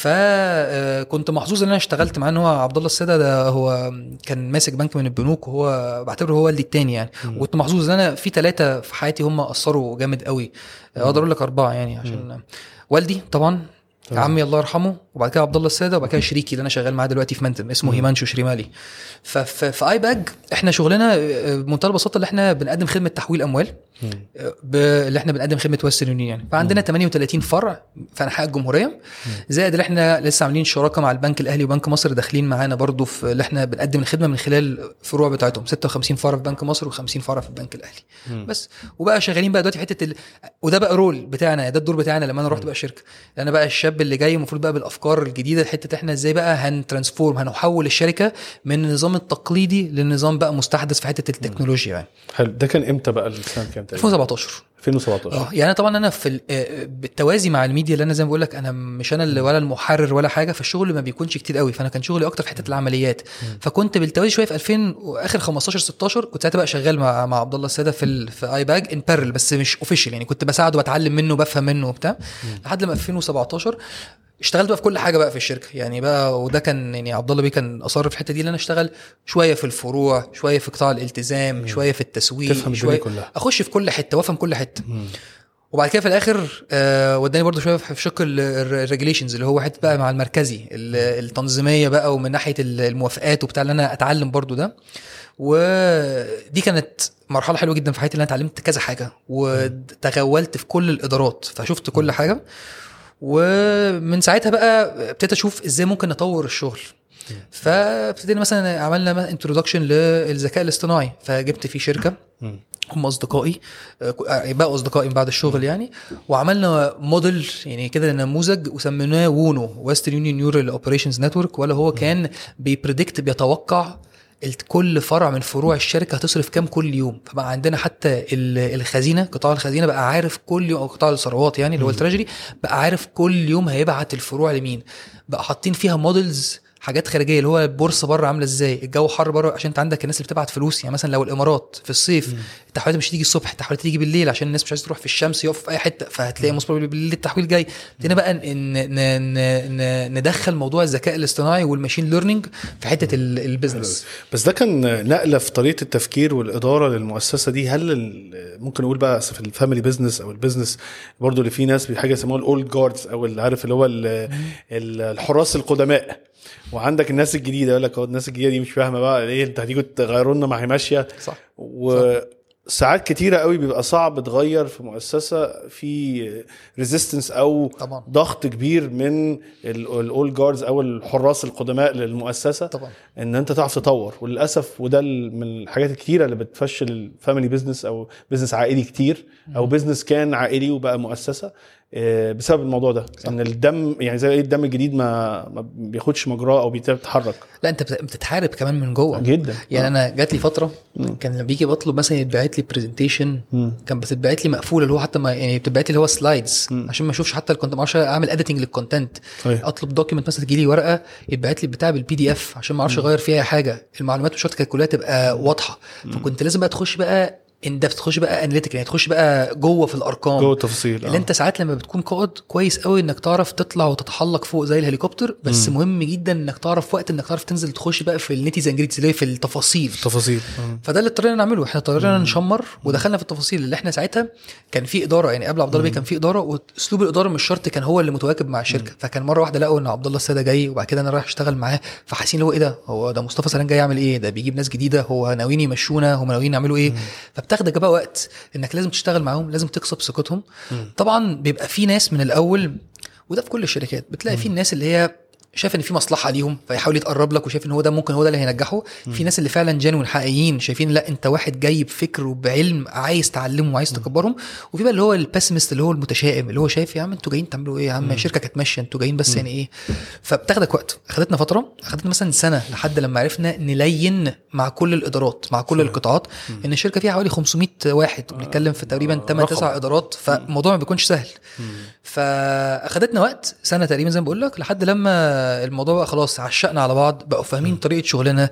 فكنت محظوظ ان انا اشتغلت معاه ان هو عبد الله الساده ده هو كان ماسك بنك من البنوك وهو بعتبره هو والدي التاني يعني وكنت محظوظ ان انا في ثلاثه في حياتي هم اثروا جامد قوي اقدر اقول لك اربعه يعني عشان والدي طبعا عمي الله يرحمه وبعد كده عبد الله الساده وبعد كده شريكي اللي انا شغال معاه دلوقتي في منتم اسمه هيمانشو شريمالي ففي في اي باج احنا شغلنا آه، بمنتهى البساطه اللي احنا بنقدم خدمه تحويل اموال آه، ب- اللي احنا بنقدم خدمه ويسترن يونيون يعني فعندنا 38 فرع في انحاء الجمهوريه زائد اللي احنا لسه عاملين شراكه مع البنك الاهلي وبنك مصر داخلين معانا برضو في اللي احنا بنقدم الخدمه من خلال الفروع بتاعتهم 56 فرع في بنك مصر و50 فرع في البنك الاهلي بس وبقى شغالين بقى دلوقتي في حته ال... وده بقى رول بتاعنا ده الدور بتاعنا لما انا رحت بقى الشركه انا بقى الشاب اللي جاي المفروض بقى بالافكار الجديده حته احنا ازاي بقى هنترانسفورم هنحول الشركه من النظام التقليدي للنظام بقى مستحدث في حته التكنولوجيا يعني حلو ده كان امتى بقى السنه كام تقريبا؟ 2017 2017 اه يعني طبعا انا في ال- آه، بالتوازي مع الميديا اللي انا زي ما بقول لك انا مش انا اللي ولا المحرر ولا حاجه فالشغل ما بيكونش كتير قوي فانا كان شغلي اكتر في حته العمليات فكنت بالتوازي شويه في 2000 واخر 15 16 كنت ساعتها بقى شغال مع مع عبد الله الساده في ال في اي باج ان بارل بس مش اوفيشال يعني كنت بساعده بتعلم منه بفهم منه وبتاع لحد لما 2017 اشتغلت بقى في كل حاجه بقى في الشركه يعني بقى وده كان يعني عبد الله بيه كان اصر في الحته دي اللي انا اشتغل شويه في الفروع شويه في قطاع الالتزام شويه في التسويق تفهم الدنيا شويه كلها. اخش في كل حته وافهم كل حته وبعد كده في الاخر آه وداني برضو شويه في شق الريجليشنز اللي هو حته بقى مع المركزي ال- التنظيميه بقى ومن ناحيه ال- الموافقات وبتاع اللي انا اتعلم برضو ده ودي كانت مرحله حلوه جدا في حياتي اللي انا اتعلمت كذا حاجه وتغولت في كل الادارات فشفت كل حاجه ومن ساعتها بقى ابتديت اشوف ازاي ممكن نطور الشغل فابتدينا مثلا عملنا انترودكشن للذكاء الاصطناعي فجبت في شركه هم اصدقائي آه، بقوا اصدقائي من بعد الشغل يعني وعملنا موديل يعني كده نموذج وسميناه وونو ويسترن يونيون نيورال اوبريشنز نتورك ولا هو كان بيبريدكت بيتوقع الت- كل فرع من فروع الشركه هتصرف كام كل يوم فبقى عندنا حتى ال- الخزينه قطاع الخزينه بقى عارف كل يوم او قطاع الثروات يعني اللي هو التراجري بقى عارف كل يوم هيبعت الفروع لمين بقى حاطين فيها موديلز حاجات خارجيه اللي هو البورصه بره عامله ازاي الجو حر بره عشان انت عندك الناس اللي بتبعت فلوس يعني مثلا لو الامارات في الصيف التحويلات مش هتيجي الصبح التحويلات تيجي بالليل عشان الناس مش عايزه تروح في الشمس يقف في اي حته فهتلاقي مصبر بالليل التحويل جاي ابتدينا بقى ن- ن- ن- ن- ندخل موضوع الذكاء الاصطناعي والماشين ليرنينج في حته ال- البيزنس بس ده كان نقله في طريقه التفكير والاداره للمؤسسه دي هل ال- ممكن نقول بقى في الفاميلي بزنس او البيزنس برضو اللي فيه ناس بحاجه يسموها الاولد جاردز او اللي عارف اللي هو ال- ال- الحراس القدماء وعندك الناس الجديده يقول لك هو الناس الجديده دي مش فاهمه بقى ايه انت هتيجوا تغيروا لنا ما هي ماشيه صح وساعات كتيرة قوي بيبقى صعب تغير في مؤسسة في ريزيستنس او طبعا. ضغط كبير من الاول جاردز او الحراس القدماء للمؤسسة طبعا ان انت تعرف تطور وللاسف وده ال- من الحاجات الكتيره اللي بتفشل الفاميلي بزنس او بزنس عائلي كتير او بزنس كان عائلي وبقى مؤسسه آه، بسبب الموضوع ده صح. ان الدم يعني زي ايه الدم الجديد ما ما بياخدش مجراه او بيتحرك لا انت بت- بتتحارب كمان من جوه جدا يعني آه. انا جات لي فتره كان لما بيجي بطلب مثلا يتبعت لي برزنتيشن مم. كان بتتبعت لي مقفوله اللي هو حتى ما يعني بتتبعت لي اللي هو سلايدز عشان ما اشوفش حتى كنت ما اعرفش اعمل اديتنج للكونتنت صحيح. اطلب دوكيمنت مثلا تجي لي ورقه يتبعت لي بتاع بالبي دي اف عشان ما اعرفش اغير فيها حاجه المعلومات مش شرط كانت كلها تبقى واضحه فكنت لازم بقى تخش بقى انت بتخش بقى اناليتيك يعني تخش بقى جوه في الارقام جوه التفاصيل اللي انت ساعات لما بتكون قائد كويس قوي انك تعرف تطلع وتتحلق فوق زي الهليكوبتر بس مم. مهم جدا انك تعرف وقت انك تعرف تنزل تخش بقى في النيتيز اند اللي هي في التفاصيل تفاصيل فده اللي اضطرينا نعمله احنا اضطرينا نشمر ودخلنا في التفاصيل اللي احنا ساعتها كان في اداره يعني قبل عبد الله بيه كان في اداره واسلوب الاداره مش شرط كان هو اللي متواكب مع الشركه فكان مره واحده لقوا ان عبد الله الساده جاي وبعد كده انا رايح اشتغل معاه فحاسين اللي هو ايه ده هو ده مصطفى سلام جاي يعمل ايه ده بيجيب ناس جديده هو ناويين يمشونا هم ناويين يعملوا ايه فبتاخدك بقى وقت انك لازم تشتغل معاهم لازم تكسب ثقتهم طبعا بيبقى في ناس من الاول وده في كل الشركات بتلاقي في الناس اللي هي شايف ان في مصلحه ليهم فيحاول يتقرب لك وشايف ان هو ده ممكن هو ده اللي هينجحه في ناس اللي فعلا جانون حقيقيين شايفين لا انت واحد جاي بفكر وبعلم عايز تعلمه وعايز تكبرهم وفي بقى اللي هو الباسيمست اللي هو المتشائم اللي هو شايف يا عم انتوا جايين تعملوا ايه يا عم الشركه كانت ماشيه انتوا جايين بس يعني ايه فبتاخدك وقت اخدتنا فتره اخدتنا مثلا سنه لحد لما عرفنا نلين مع كل الادارات مع كل القطاعات ان الشركه فيها حوالي 500 واحد بنتكلم في تقريبا 8 رقم. 9 ادارات فالموضوع ما بيكونش سهل فاخدتنا وقت سنه تقريبا زي ما بقول لك لحد لما الموضوع بقى خلاص عشقنا على بعض بقوا فاهمين طريقه شغلنا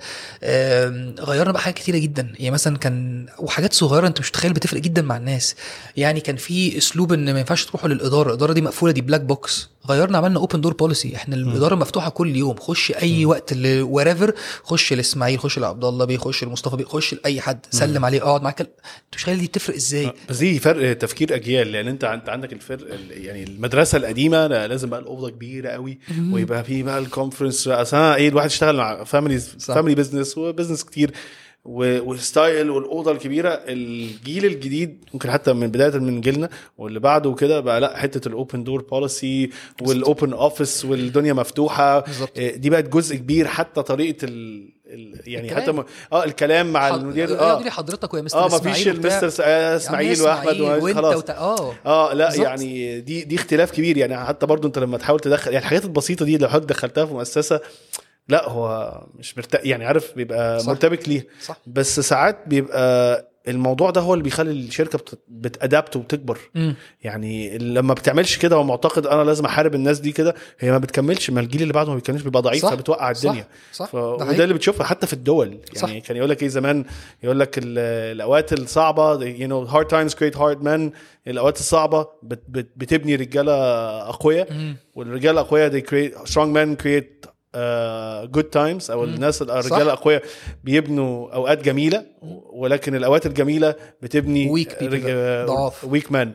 آم، غيرنا بقى حاجات كتيره جدا يعني مثلا كان وحاجات صغيره انت مش متخيل بتفرق جدا مع الناس يعني كان في اسلوب ان ما ينفعش تروحوا للاداره الاداره دي مقفوله دي بلاك بوكس غيرنا عملنا اوبن دور بوليسي احنا الاداره مفتوحه كل يوم خش اي وقت وريفر خش لاسماعيل خش لعبد الله بيه خش لمصطفى بيه خش لاي حد سلم عليه اقعد معاك انت مش متخيل دي بتفرق ازاي بس دي فرق تفكير اجيال لان انت انت عندك الفرق ال- يعني المدرسه القديمه لا، لازم بقى الاوضه كبيره قوي ويبقى في بقى الكونفرنس اصل أنا ايه الواحد يشتغل مع فاميلي صح. فاميلي بزنس وبزنس كتير و- والستايل والاوضه الكبيره الجيل الجديد ممكن حتى من بدايه من جيلنا واللي بعده وكده بقى لا حته الاوبن دور بوليسي والاوبن اوفيس والدنيا مفتوحه بالظبط. إيه، دي بقت جزء كبير حتى طريقه ال ال يعني الكلام. حتى م... اه الكلام مع حض- المدير اه اه دي حضرتك ويا مستر اه ما إسماعيل فيش وبتاع. المستر س- آه، يا عم اسماعيل واحمد وانت خلاص وت... اه اه لا بالظبط. يعني دي دي اختلاف كبير يعني حتى برضو انت لما تحاول تدخل يعني الحاجات البسيطه دي لو حضرتك دخلتها في مؤسسه لا هو مش مرتق يعني عارف بيبقى صح. مرتبك ليه صح بس ساعات بيبقى الموضوع ده هو اللي بيخلي الشركه بت- بتادابت وبتكبر مم. يعني لما بتعملش كده ومعتقد انا لازم احارب الناس دي كده هي ما بتكملش ما الجيل اللي بعده ما بيكملش بيبقى ضعيف صح. فبتوقع الدنيا صح ف... ده وده حقيقي. اللي بتشوفها حتى في الدول يعني صح. كان يقول لك ايه زمان يقول لك ال- الاوقات الصعبه you know hard times create hard men الاوقات الصعبه بت... بت... بتبني رجاله اقوياء مم. والرجاله الاقوياء they create strong men create uh, good times او الناس الرجاله الاقوياء بيبنوا اوقات جميله ولكن الاوقات الجميله بتبني Weak people، ضعاف. ويك مان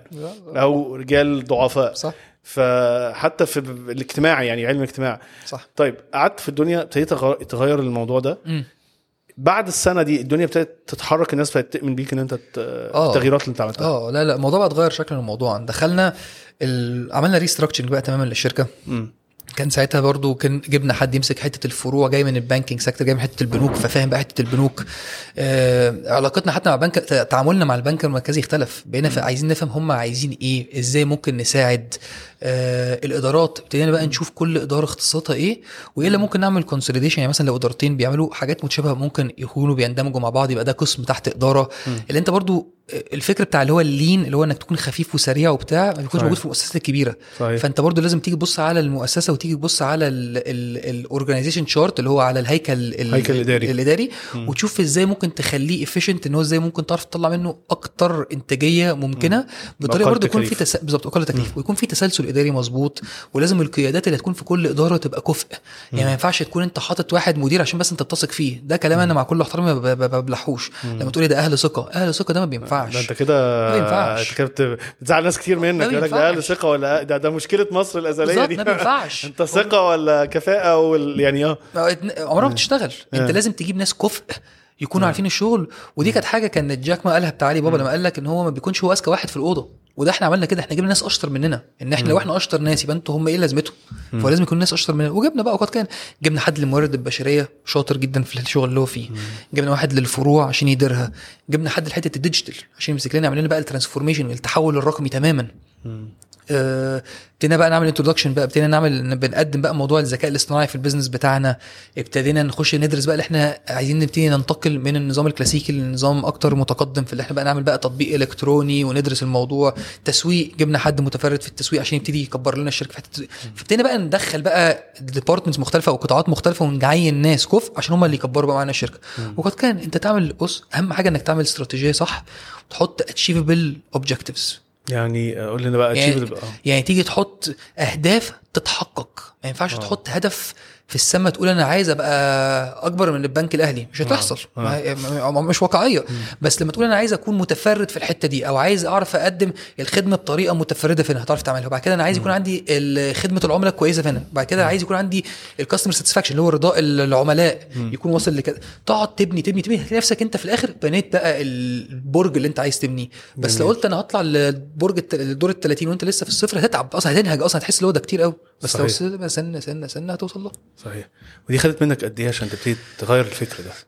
او رجال ضعفاء صح فحتى في الاجتماع يعني علم الاجتماع صح طيب قعدت في الدنيا ابتديت أغ- تغير الموضوع ده مم. بعد السنه دي الدنيا ابتدت تتحرك الناس بقت تؤمن بيك ان انت ت- آه. التغييرات اللي انت عملتها اه لا لا الموضوع بقى اتغير شكل الموضوع دخلنا ال... عملنا ريستراكشنج بقى تماما للشركه مم. كان ساعتها برضو كان جبنا حد يمسك حته الفروع جاي من البانكينج سيكتور جاي من حته البنوك ففاهم بقى حته البنوك آه علاقتنا حتى مع البنك تعاملنا مع البنك المركزي اختلف بقينا ف- عايزين نفهم هم عايزين ايه ازاي ممكن نساعد آه الادارات ابتدينا بقى نشوف كل اداره اختصاصاتها ايه وايه اللي ممكن نعمل كونسوليديشن يعني مثلا لو ادارتين بيعملوا حاجات متشابهه ممكن يكونوا بيندمجوا مع بعض يبقى ده قسم تحت اداره اللي انت برضو الفكر بتاع اللي هو اللين اللي هو انك تكون خفيف وسريع وبتاع ما بيكونش صحيح. موجود في المؤسسات الكبيره صحيح فانت برضو لازم تيجي تبص على المؤسسه وتيجي تبص على الاورجنايزيشن شارت اللي هو على الهيكل ال- الهيكل الإداري. الاداري وتشوف ازاي ممكن تخليه افيشنت ان هو ازاي ممكن تعرف تطلع منه اكتر انتاجيه ممكنه بطريقه بأقل برضو يكون في تكاليف. تس... بالظبط اقل تكليف ويكون في تسلسل اداري مظبوط ولازم القيادات اللي هتكون في كل اداره تبقى كفء يعني ما ينفعش تكون انت حاطط واحد مدير عشان بس انت بتثق فيه ده كلام انا مع كل احترامي ما ب- ب- ببلحوش لما تقولي ده اهل ثقه اهل ثقه ده ما بينفعش ده انت كده ما ينفعش. انت كده بت- بتزعل ناس كتير منك ما يقول لك ده اهل ينفعش. ثقه ولا ده ده مشكله مصر الازليه بالظبط دي ما بينفعش انت ثقه ولا كفاءه وال... يعني اه عمرها ما بتشتغل انت لازم تجيب ناس كفء يكونوا عارفين الشغل ودي كانت حاجه كانت جاك ما قالها بتاع علي بابا لما قال لك ان هو ما بيكونش هو اذكى واحد في الاوضه وده احنا عملنا كده احنا جبنا ناس اشطر مننا ان احنا لو احنا اشطر ناس يبقى انتوا هم ايه لازمتهم فلازم يكون ناس اشطر مننا وجبنا بقى اوقات كان جبنا حد للموارد البشريه شاطر جدا في الشغل اللي هو فيه جبنا واحد للفروع عشان يديرها جبنا حد لحته الديجيتال عشان يمسك لنا يعمل لنا بقى الترانسفورميشن التحول الرقمي تماما آه، ابتدينا بقى نعمل انتروداكشن بقى ابتدينا نعمل بنقدم بقى موضوع الذكاء الاصطناعي في البيزنس بتاعنا ابتدينا نخش ندرس بقى اللي احنا عايزين نبتدي ننتقل من النظام الكلاسيكي لنظام اكتر متقدم في اللي احنا بقى نعمل بقى تطبيق الكتروني وندرس الموضوع تسويق جبنا حد متفرد في التسويق عشان يبتدي يكبر لنا الشركه في حته التسويق فابتدينا بقى ندخل بقى ديبارتمنتس مختلفه وقطاعات مختلفه ونعين ناس كفء عشان هم اللي يكبروا بقى معانا الشركه وقد كان انت تعمل بص اهم حاجه انك تعمل استراتيجيه صح وتحط اتشيفبل اوبجكتيفز يعني قول لنا بقى يعني, achievable- آه. يعني تيجي تحط اهداف تتحقق ما ينفعش آه. تحط هدف في السماء تقول انا عايز ابقى اكبر من البنك الاهلي مش هتحصل آه. ما- ما- مش واقعيه بس لما تقول انا عايز اكون متفرد في الحته دي او عايز اعرف اقدم الخدمه بطريقه متفرده فين هتعرف تعملها وبعد كده انا عايز يكون عندي ال- خدمه العملاء كويسه فين بعد كده عايز يكون عندي الكاستمر ساتسفاكشن اللي هو رضاء العملاء يكون واصل لكده تقعد تبني تبني تبني هتلاقي نفسك انت في الاخر بنيت بقى البرج اللي انت عايز تبنيه بس لو جميل. قلت انا هطلع للبرج الت- الدور ال 30 وانت لسه في الصفر هتتعب اصلا هتنهج اصلا هتحس ان هو ده كتير قوي بس لو صحيح. سنه سنه سنه سنه هتوصل له صحيح ودي خدت منك قد ايه عشان تبتدي تغير الفكر ده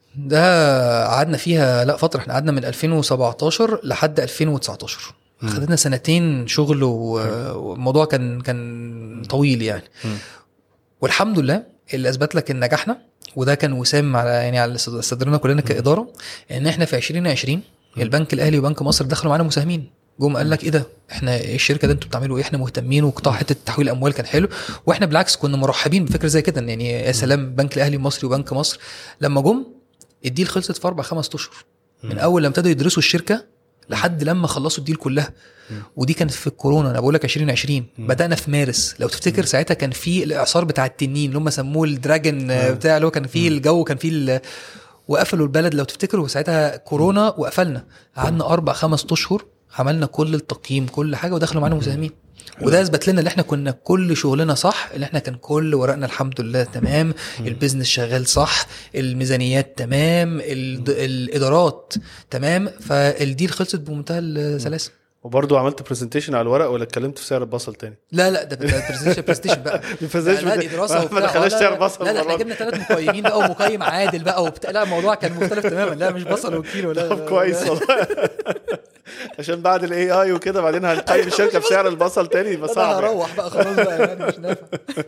ده قعدنا فيها لا فتره احنا قعدنا من 2017 لحد 2019 خدتنا سنتين شغل و- والموضوع كان كان طويل يعني مم. والحمد لله اللي اثبت لك ان نجحنا وده كان وسام على يعني على صدرنا كلنا كاداره ان احنا في 2020 البنك الاهلي وبنك مصر دخلوا معانا مساهمين جم قال لك ايه ده احنا إيه الشركه ده انتوا بتعملوا ايه احنا مهتمين وقطاع حته تحويل الاموال كان حلو واحنا بالعكس كنا مرحبين بفكره زي كده يعني يا سلام بنك الاهلي المصري وبنك مصر لما جم الديل خلصت في اربع خمس اشهر من اول لما ابتدوا يدرسوا الشركه لحد لما خلصوا الديل كلها ودي كانت في الكورونا انا بقول لك 2020 بدانا في مارس لو تفتكر ساعتها كان في الاعصار بتاع التنين اللي هم سموه الدراجون آه، بتاع اللي هو كان فيه الجو كان فيه ال- وقفلوا البلد لو تفتكروا ساعتها كورونا وقفلنا قعدنا اربع خمس اشهر عملنا كل التقييم كل حاجه ودخلوا معانا مساهمين وده اثبت لنا ان احنا كنا كل شغلنا صح ان احنا كان كل ورقنا الحمد لله تمام البيزنس شغال صح الميزانيات تمام ال- الادارات تمام فالديل خلصت بمنتهى السلاسه وبرضه عملت برزنتيشن على الورق ولا اتكلمت في سعر البصل تاني لا لا ده برزنتيشن برزنتيشن بقى البرزنتيشن لا، دي بتا- دراسه ما وبتاع دخلناش آه، لا، سعر لا، بصل لا لا احنا المرة دي. جبنا ثلاث مقيمين بقى ومقيم عادل بقى وبتاع لا الموضوع كان مختلف تماما لا مش بصل وكيلو لا طب لا، كويس لا. والله عشان بعد الاي اي وكده بعدين هنقيم الشركه بسعر البصل تاني يبقى لا، صعب انا يعني. هروح بقى خلاص بقى يعني مش نافع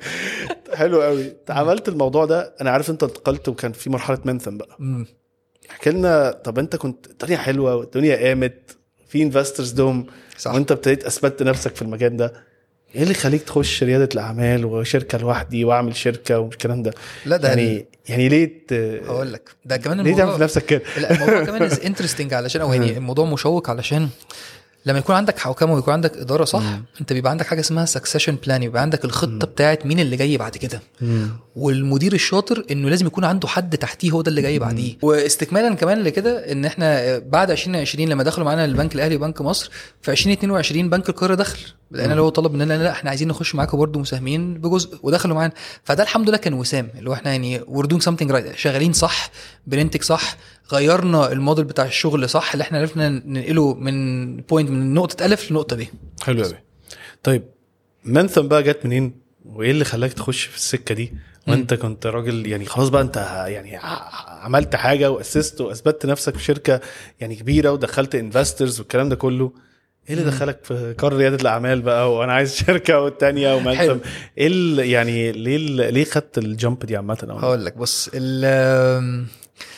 حلو قوي عملت الموضوع ده انا عارف انت انتقلت وكان في مرحله منثم بقى مم. احكي لنا طب انت كنت الدنيا حلوه والدنيا قامت في انفسترز دوم صح. وانت ابتديت اثبتت نفسك في المجال ده ايه اللي خليك تخش رياده الاعمال وشركه لوحدي واعمل شركه والكلام ده لا ده يعني يعني ليه ت... هقول لك ده كمان ليه تعمل الموضوع في نفسك كده لا الموضوع كمان از انترستنج علشان او يعني الموضوع مشوق علشان لما يكون عندك حوكمه ويكون عندك اداره صح انت بيبقى عندك حاجه اسمها سكسيشن بلان يبقى عندك الخطه بتاعت مين اللي جاي بعد كده والمدير الشاطر انه لازم يكون عنده حد تحتيه هو ده اللي جاي بعديه واستكمالا كمان لكده ان احنا بعد 2020 لما دخلوا معانا البنك الاهلي وبنك مصر في 2022 بنك القاهره دخل لان اللي هو طلب مننا لا احنا عايزين نخش معاكم برضه مساهمين بجزء ودخلوا معانا فده الحمد لله كان وسام اللي هو احنا يعني we're doing something right شغالين صح بننتج صح غيرنا الموديل بتاع الشغل صح اللي احنا عرفنا ننقله من بوينت من نقطه الف لنقطه ب حلو قوي طيب منثم بقى جت منين وايه اللي خلاك تخش في السكه دي وانت كنت راجل يعني خلاص بقى انت يعني ع- عملت حاجه واسست واثبتت نفسك في شركه يعني كبيره ودخلت انفسترز والكلام ده كله ايه اللي دخلك في قرار رياده الاعمال بقى وانا عايز شركه والتانيه ومنثم حلو. ايه ال- يعني ليه ال- ليه خدت الجامب دي عامه أو هقول لك بص ال-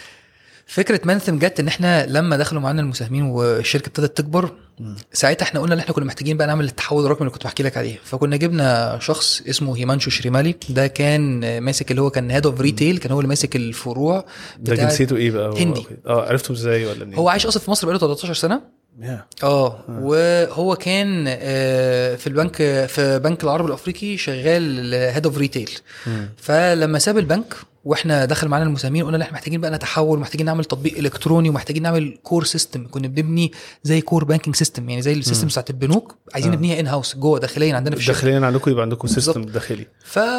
فكره منثم جت ان احنا لما دخلوا معانا المساهمين والشركه ابتدت تكبر ساعتها احنا قلنا ان احنا كنا محتاجين بقى نعمل التحول الرقمي اللي كنت بحكي لك عليه فكنا جبنا شخص اسمه هيمانشو شريمالي ده كان ماسك اللي هو كان هيد اوف ريتيل كان هو اللي ماسك الفروع ده بتاعت- جنسيته ايه بقى هندي. اه عرفته ازاي ولا منين هو عايش اصلا في مصر بقاله 13 سنه Yeah. اه وهو كان آه، في البنك في بنك العربي الافريقي شغال هيد اوف ريتيل فلما ساب البنك واحنا دخل معانا المساهمين قلنا لا احنا محتاجين بقى نتحول محتاجين نعمل تطبيق الكتروني ومحتاجين نعمل كور سيستم كنا بنبني زي كور بانكينج سيستم يعني زي السيستم بتاعت البنوك عايزين نبنيها ان هاوس جوه داخليا عندنا في الشركه داخليا عندكم يبقى عندكم سيستم بالظبط. داخلي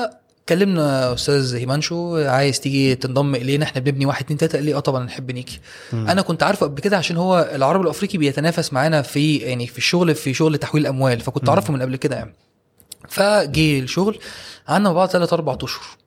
فكلمنا استاذ هيمانشو عايز تيجي تنضم الينا احنا بنبني واحد اتنين تلاته قال لي اه طبعا نحب نيجي انا كنت عارفه قبل كده عشان هو العربي الافريقي بيتنافس معانا في يعني في الشغل في شغل تحويل الاموال فكنت اعرفه من قبل كده يعني فجي الشغل قعدنا مع بعض ثلاث اربع اشهر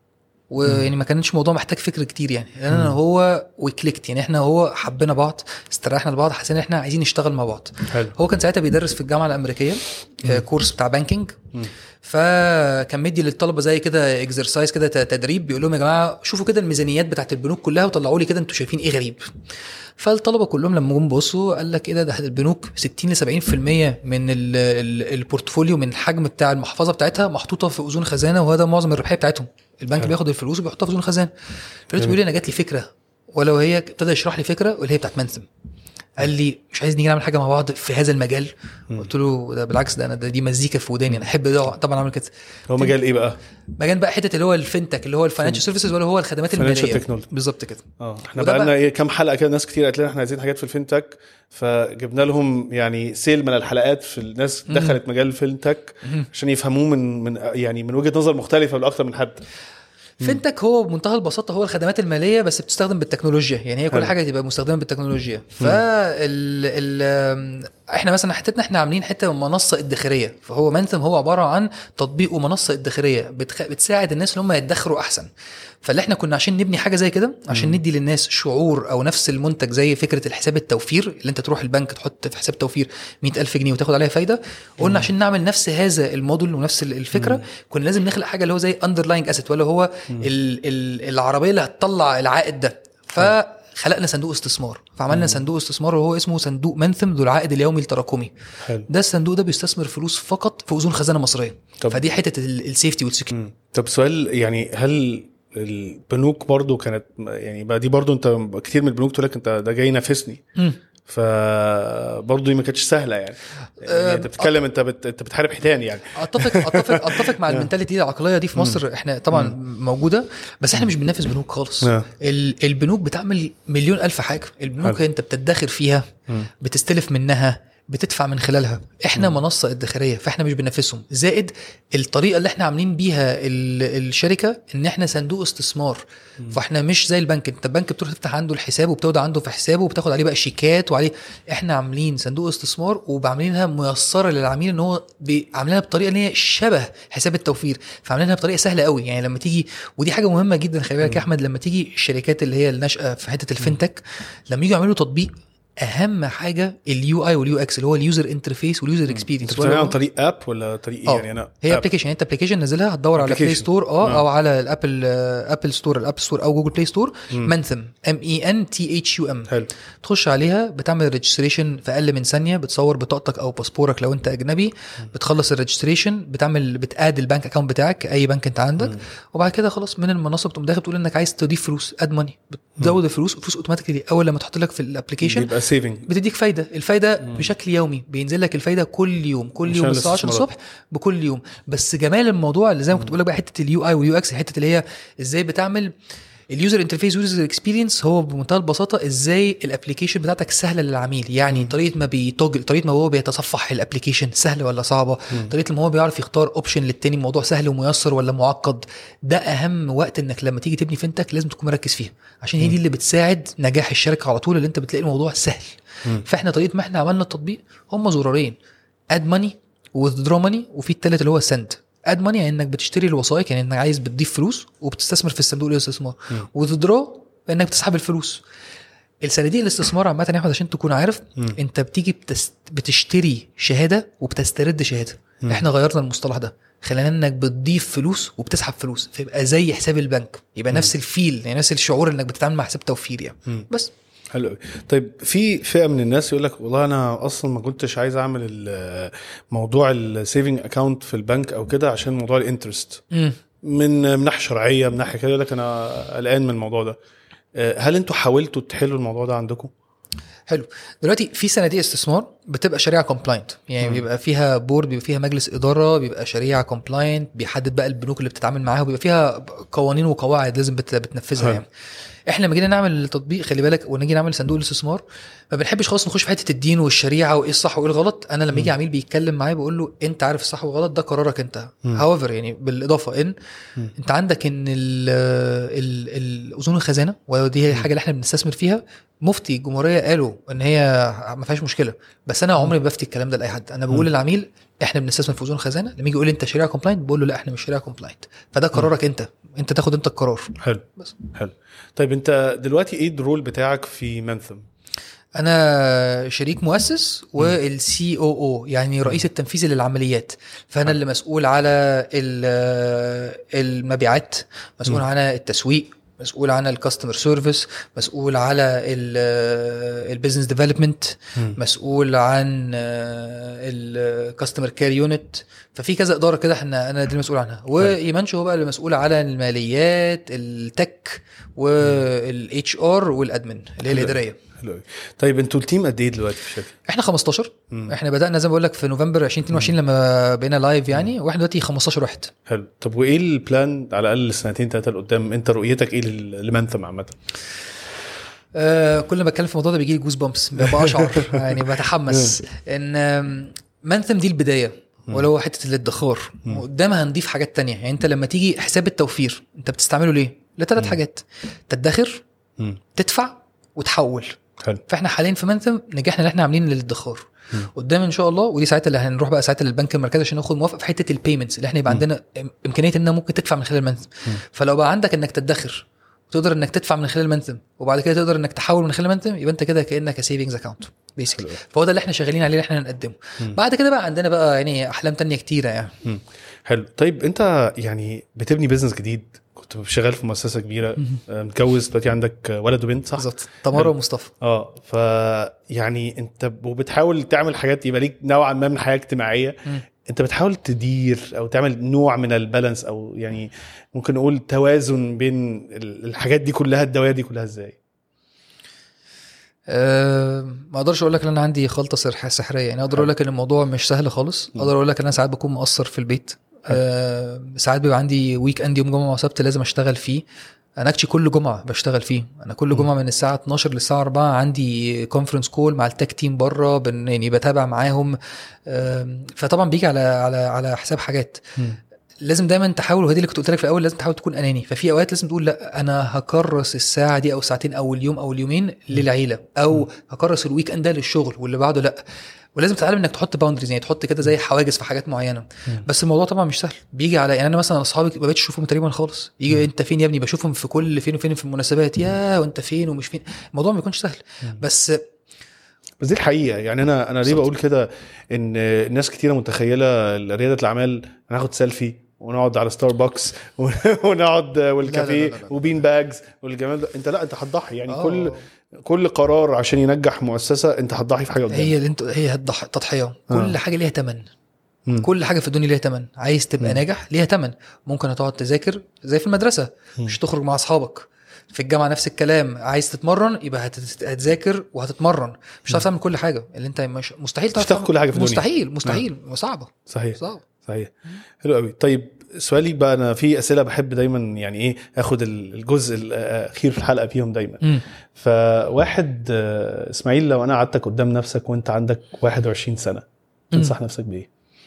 ويعني ما كانش الموضوع محتاج فكر كتير يعني لان انا هو وكليكت يعني احنا هو حبينا بعض استريحنا لبعض حسينا ان احنا عايزين نشتغل مع بعض حلو هو كان ساعتها بيدرس في الجامعه الامريكيه آه، كورس بتاع بانكينج مم. فكان مدي للطلبه زي كده اكسرسايز كده ت- تدريب بيقول لهم يا جماعه شوفوا كده الميزانيات بتاعت البنوك كلها وطلعوا لي كده انتوا شايفين ايه غريب فالطلبه كلهم لما جم بصوا قال لك ايه ده ده البنوك 60 ل 70% من ال- ال- البورتفوليو من الحجم بتاع المحفظه بتاعتها محطوطه في اذون خزانه وهذا معظم الربحيه بتاعتهم البنك حلو. بياخد الفلوس وبيحطها في اذون خزانه فلقيته جميل. بيقول لي انا جات لي فكره ولو هي ابتدى يشرح لي فكره واللي هي بتاعت منثم قال لي مش عايز نيجي نعمل حاجه مع بعض في هذا المجال قلت له ده بالعكس ده انا ده دي مزيكا في وداني انا احب ده طبعا اعمل كده هو مجال ايه بقى؟ مجال بقى حته اللي هو الفinتech اللي هو الفاينانشال سيرفيسز ولا هو الخدمات Financial الماليه technology. بالظبط كده اه احنا وده بقى لنا بقى- ايه كام حلقه كده ناس كتير قالت لنا احنا عايزين حاجات في الفينتك فجبنا لهم يعني سيل من الحلقات في الناس دخلت مجال الفينتك عشان يفهموه من من يعني من وجهه نظر مختلفه لاكثر من حد فينتك هو بمنتهى البساطه هو الخدمات الماليه بس بتستخدم بالتكنولوجيا يعني هي كل حلو. حاجه تبقى مستخدمه بالتكنولوجيا فال ال احنا مثلا حتتنا احنا عاملين حته منصه ادخاريه فهو منثم هو عباره عن تطبيق ومنصه ادخاريه بتخ... بتساعد الناس اللي هم يدخروا احسن فاللي احنا كنا عشان نبني حاجه زي كده عشان ندي للناس شعور او نفس المنتج زي فكره الحساب التوفير اللي انت تروح البنك تحط في حساب توفير 100000 جنيه وتاخد عليها فايده قلنا عشان نعمل نفس هذا الموديل ونفس الفكره كنا لازم نخلق حاجه اللي هو زي اندرلاينج اسيت ولا هو ال ال العربيه اللي هتطلع العائد ده فخلقنا صندوق استثمار فعملنا صندوق استثمار وهو اسمه صندوق منثم ذو العائد اليومي التراكمي حلو ده الصندوق ده بيستثمر فلوس فقط في اذون خزانه مصريه طب- فدي حته السيفتي والسكيورتي مم. طب سؤال يعني هل البنوك برضو كانت يعني بقى دي برضو انت كتير من البنوك تقول لك انت ده جاي ينافسني فبرضه دي ما كانتش سهله يعني, يعني انت بتتكلم انت بت... انت بتحارب حيتان يعني اتفق اتفق اتفق مع المنتاليتي دي العقليه دي في مصر احنا طبعا موجوده بس احنا مش بننافس بنوك خالص نعم. ال- البنوك بتعمل مليون الف حاجه البنوك حلو. انت بتدخر فيها بتستلف منها بتدفع من خلالها احنا منصه ادخاريه فاحنا مش بننافسهم زائد الطريقه اللي احنا عاملين بيها ال- الشركه ان احنا صندوق استثمار فاحنا مش زي البنك انت البنك بتروح تفتح عنده الحساب وبتودع عنده في حسابه وبتاخد عليه بقى شيكات وعليه احنا عاملين صندوق استثمار وبعملينها ميسره للعميل ان هو بي- عاملينها بطريقه ان هي شبه حساب التوفير فعاملينها بطريقه سهله قوي يعني لما تيجي ودي حاجه مهمه جدا خلي بالك يا احمد لما تيجي الشركات اللي هي الناشئه في حته الفinTech لما يجوا يعملوا تطبيق اهم حاجه اليو اي واليو اكس اللي هو اليوزر انترفيس واليوزر انت اكسبيرينس بتتكلم عن طريق اب ولا طريق ايه اه يعني انا هي app. ابلكيشن انت ابلكيشن نزلها هتدور على بلاي application. ستور اه آه. او على الابل آه، ابل ستور الاب ستور او جوجل بلاي ستور منثم ام اي ان تي اتش يو ام حلو تخش عليها بتعمل ريجستريشن في اقل من ثانيه بتصور بطاقتك او باسبورك لو انت اجنبي بتخلص الريجستريشن بتعمل بتاد البنك اكونت بتاعك اي بنك انت عندك وبعد كده خلاص من المنصه بتقوم داخل تقول انك عايز تضيف فلوس اد ماني بتزود الفلوس الفلوس اوتوماتيكلي اول لما تحط لك في الابلكيشن بيبقى سيفنج بتديك فايده الفايده بشكل يومي بينزل لك الفايده كل يوم كل عشان يوم الساعه 10 الاستثمارات. الصبح بكل يوم بس جمال الموضوع اللي زي ما كنت بقول لك بقى حته اليو اي واليو اكس حته اللي هي ازاي بتعمل اليوزر انترفيس يوزر اكسبيرينس هو بمنتهى البساطه ازاي الابلكيشن بتاعتك سهله للعميل يعني طريقه ما بيتوجل طريقه ما هو بيتصفح الابلكيشن سهله ولا صعبه طريقه ما هو بيعرف يختار اوبشن للتاني الموضوع سهل وميسر ولا معقد ده اهم وقت انك لما تيجي تبني فينتك لازم تكون مركز فيها عشان هي دي اللي بتساعد نجاح الشركه على طول اللي انت بتلاقي الموضوع سهل فاحنا طريقه ما احنا عملنا التطبيق هم زرارين اد ماني وذرو ماني وفي التالت اللي هو سند اد ماني يعني انك بتشتري الوثائق يعني انك عايز بتضيف فلوس وبتستثمر في الصندوق الاستثمار وذرو انك بتسحب الفلوس الصناديق الاستثمار عامه يا احمد عشان تكون عارف انت بتيجي بتست... بتشتري شهاده وبتسترد شهاده احنا غيرنا المصطلح ده خلينا انك بتضيف فلوس وبتسحب فلوس فيبقى زي حساب البنك يبقى نفس الفيل يعني نفس الشعور انك بتتعامل مع حساب توفير يعني بس حلو قوي طيب في فئه من الناس يقول لك والله انا اصلا ما كنتش عايز اعمل ال- موضوع السيفنج اكاونت في البنك او كده عشان موضوع الانترست مم. من من ناحيه شرعيه من ناحيه كده يقول لك انا قلقان من الموضوع ده آه، هل انتوا حاولتوا تحلوا الموضوع ده عندكم؟ حلو دلوقتي في صناديق استثمار بتبقى شريعه كومبلاينت يعني مم. بيبقى فيها بورد بيبقى فيها مجلس اداره بيبقى شريعه كومبلاينت بيحدد بقى البنوك اللي بتتعامل معاها وبيبقى فيها قوانين وقواعد لازم بت- بتنفذها حلو. يعني احنا لما جينا نعمل التطبيق خلي بالك ونيجي نعمل صندوق الاستثمار ما بنحبش خالص نخش في حته الدين والشريعه وايه الصح وايه الغلط انا لما يجي عميل بيتكلم معايا بقول له انت عارف الصح والغلط ده قرارك انت هاويفر يعني بالاضافه ان انت عندك ان ال ال الاذون الخزانه ودي هي الحاجه اللي احنا بنستثمر فيها مفتي الجمهوريه قالوا ان هي ما فيهاش مشكله بس انا عمري ما بفتي الكلام ده لاي حد انا بقول للعميل احنا بنستثمر في اذون خزانه لما يجي يقول لي انت شريعه كومبلاينت بقول له لا احنا مش شريعه كومبلاينت فده قرارك انت انت تاخد انت القرار حلو بس. حلو طيب انت دلوقتي ايه الرول بتاعك في منثم انا شريك مؤسس والسي او او يعني رئيس التنفيذي للعمليات فانا اللي مسؤول على ال- المبيعات مسؤول مم. عن التسويق مسؤول عن الكاستمر سيرفيس مسؤول على البيزنس ديفلوبمنت مسؤول عن الكاستمر كير يونت ففي كذا اداره كده احنا انا دي المسؤول عنها وايمانشو هو بقى اللي مسؤول على الماليات التك والاتش ار والادمن اللي هي حلو. الاداريه حلو أوي. طيب انتوا التيم قد ايه دلوقتي في الشركه؟ احنا 15 مم. احنا بدانا زي ما بقول لك في نوفمبر 2022 لما بقينا لايف يعني واحنا دلوقتي 15 واحد حلو طب وايه البلان على الاقل سنتين ثلاثه لقدام انت رؤيتك ايه لل- لمنثم عامه؟ آه كل ما بتكلم في الموضوع ده بيجي لي جوز بامبس ببقى اشعر يعني بتحمس ان آم، منثم دي البدايه ولا هو حته الادخار قدامها هنضيف حاجات تانية يعني انت لما تيجي حساب التوفير انت بتستعمله ليه؟ لثلاث حاجات تدخر مم. تدفع وتحول حلو فاحنا حاليا في منثم نجحنا ان احنا عاملين للادخار قدام ان شاء الله ودي ساعتها اللي هنروح بقى ساعتها للبنك المركزي عشان ناخد موافقه في حته البيمنتس اللي احنا يبقى عندنا إم- امكانيه انها ممكن تدفع من خلال المنثم فلو بقى عندك انك تدخر وتقدر انك تدفع من خلال المنثم وبعد كده تقدر انك تحول من خلال المنثم يبقى انت كده كانك سيفنجز اكونت بيسكلي حلو. فهو ده اللي احنا شغالين عليه اللي احنا هنقدمه بعد كده بقى عندنا بقى يعني احلام تانية كتيره يعني مم. حلو طيب انت يعني بتبني بزنس جديد كنت شغال في مؤسسه كبيره آه، متجوز دلوقتي عندك ولد وبنت صح؟ بالظبط تمارا ومصطفى اه ف يعني انت وبتحاول تعمل حاجات يبقى ليك نوعا ما من حياه اجتماعيه مم. انت بتحاول تدير او تعمل نوع من البالانس او يعني ممكن نقول توازن بين ال- الحاجات دي كلها الدوايا دي كلها ازاي أه ما اقدرش اقول لك ان انا عندي خلطه سرح- سحريه يعني اقدر اقول لك ان الموضوع مش سهل خالص اقدر اقول لك ان انا ساعات بكون مقصر في البيت أه ساعات بيبقى عندي ويك اند يوم جمعه وسبت لازم اشتغل فيه انا اكشي كل جمعه بشتغل فيه انا كل جمعه من الساعه 12 للساعه 4 عندي كونفرنس كول مع التك تيم بره بن يعني بتابع معاهم أم، فطبعا بيجي على على على حساب حاجات لازم دايما تحاول وهي دي اللي كنت قلت لك في الاول لازم تحاول تكون اناني ففي اوقات لازم تقول لا انا هكرس الساعه دي او ساعتين او اليوم او اليومين للعيله او هكرس الويك اند ده للشغل واللي بعده لا ولازم تتعلم انك تحط باوندريز يعني تحط كده زي حواجز في حاجات معينه بس الموضوع طبعا مش سهل بيجي على يعني انا مثلا اصحابي ما بقتش اشوفهم تقريبا خالص يجي انت فين يا ابني بشوفهم في كل فين وفين في المناسبات يا وانت فين ومش فين الموضوع ما بيكونش سهل بس بس دي الحقيقه يعني انا انا ليه بالظبط. بقول كده ان ناس كتيره متخيله رياده الاعمال هناخد سيلفي ونقعد على ستاربكس ونقعد والكافيه لا، لا، لا. وبين باجز والجمال ده انت لا انت هتضحي يعني آه. كل كل قرار عشان ينجح مؤسسه انت هتضحي في حاجه قدام هي اللي انت هي الضح- التضحيه كل حاجه ليها ثمن مم. كل حاجه في الدنيا ليها ثمن عايز تبقى ناجح ليها ثمن ممكن هتقعد تذاكر زي في المدرسه مش تخرج مع اصحابك في الجامعه نفس الكلام عايز تتمرن يبقى هت- هتذاكر وهتتمرن مش هتعرف تعمل كل حاجه اللي انت مش مستحيل تعرف تاخد تعمل- كل حاجة في الدنيا. مستحيل مستحيل صعبه صحيح صعبه صحيح حلو قوي طيب سؤالي بقى انا في اسئله بحب دايما يعني ايه اخد ال- الجزء الاخير في الحلقه فيهم دايما مم. فواحد آه، اسماعيل لو انا قعدتك قدام نفسك وانت عندك 21 سنه تنصح نفسك بايه؟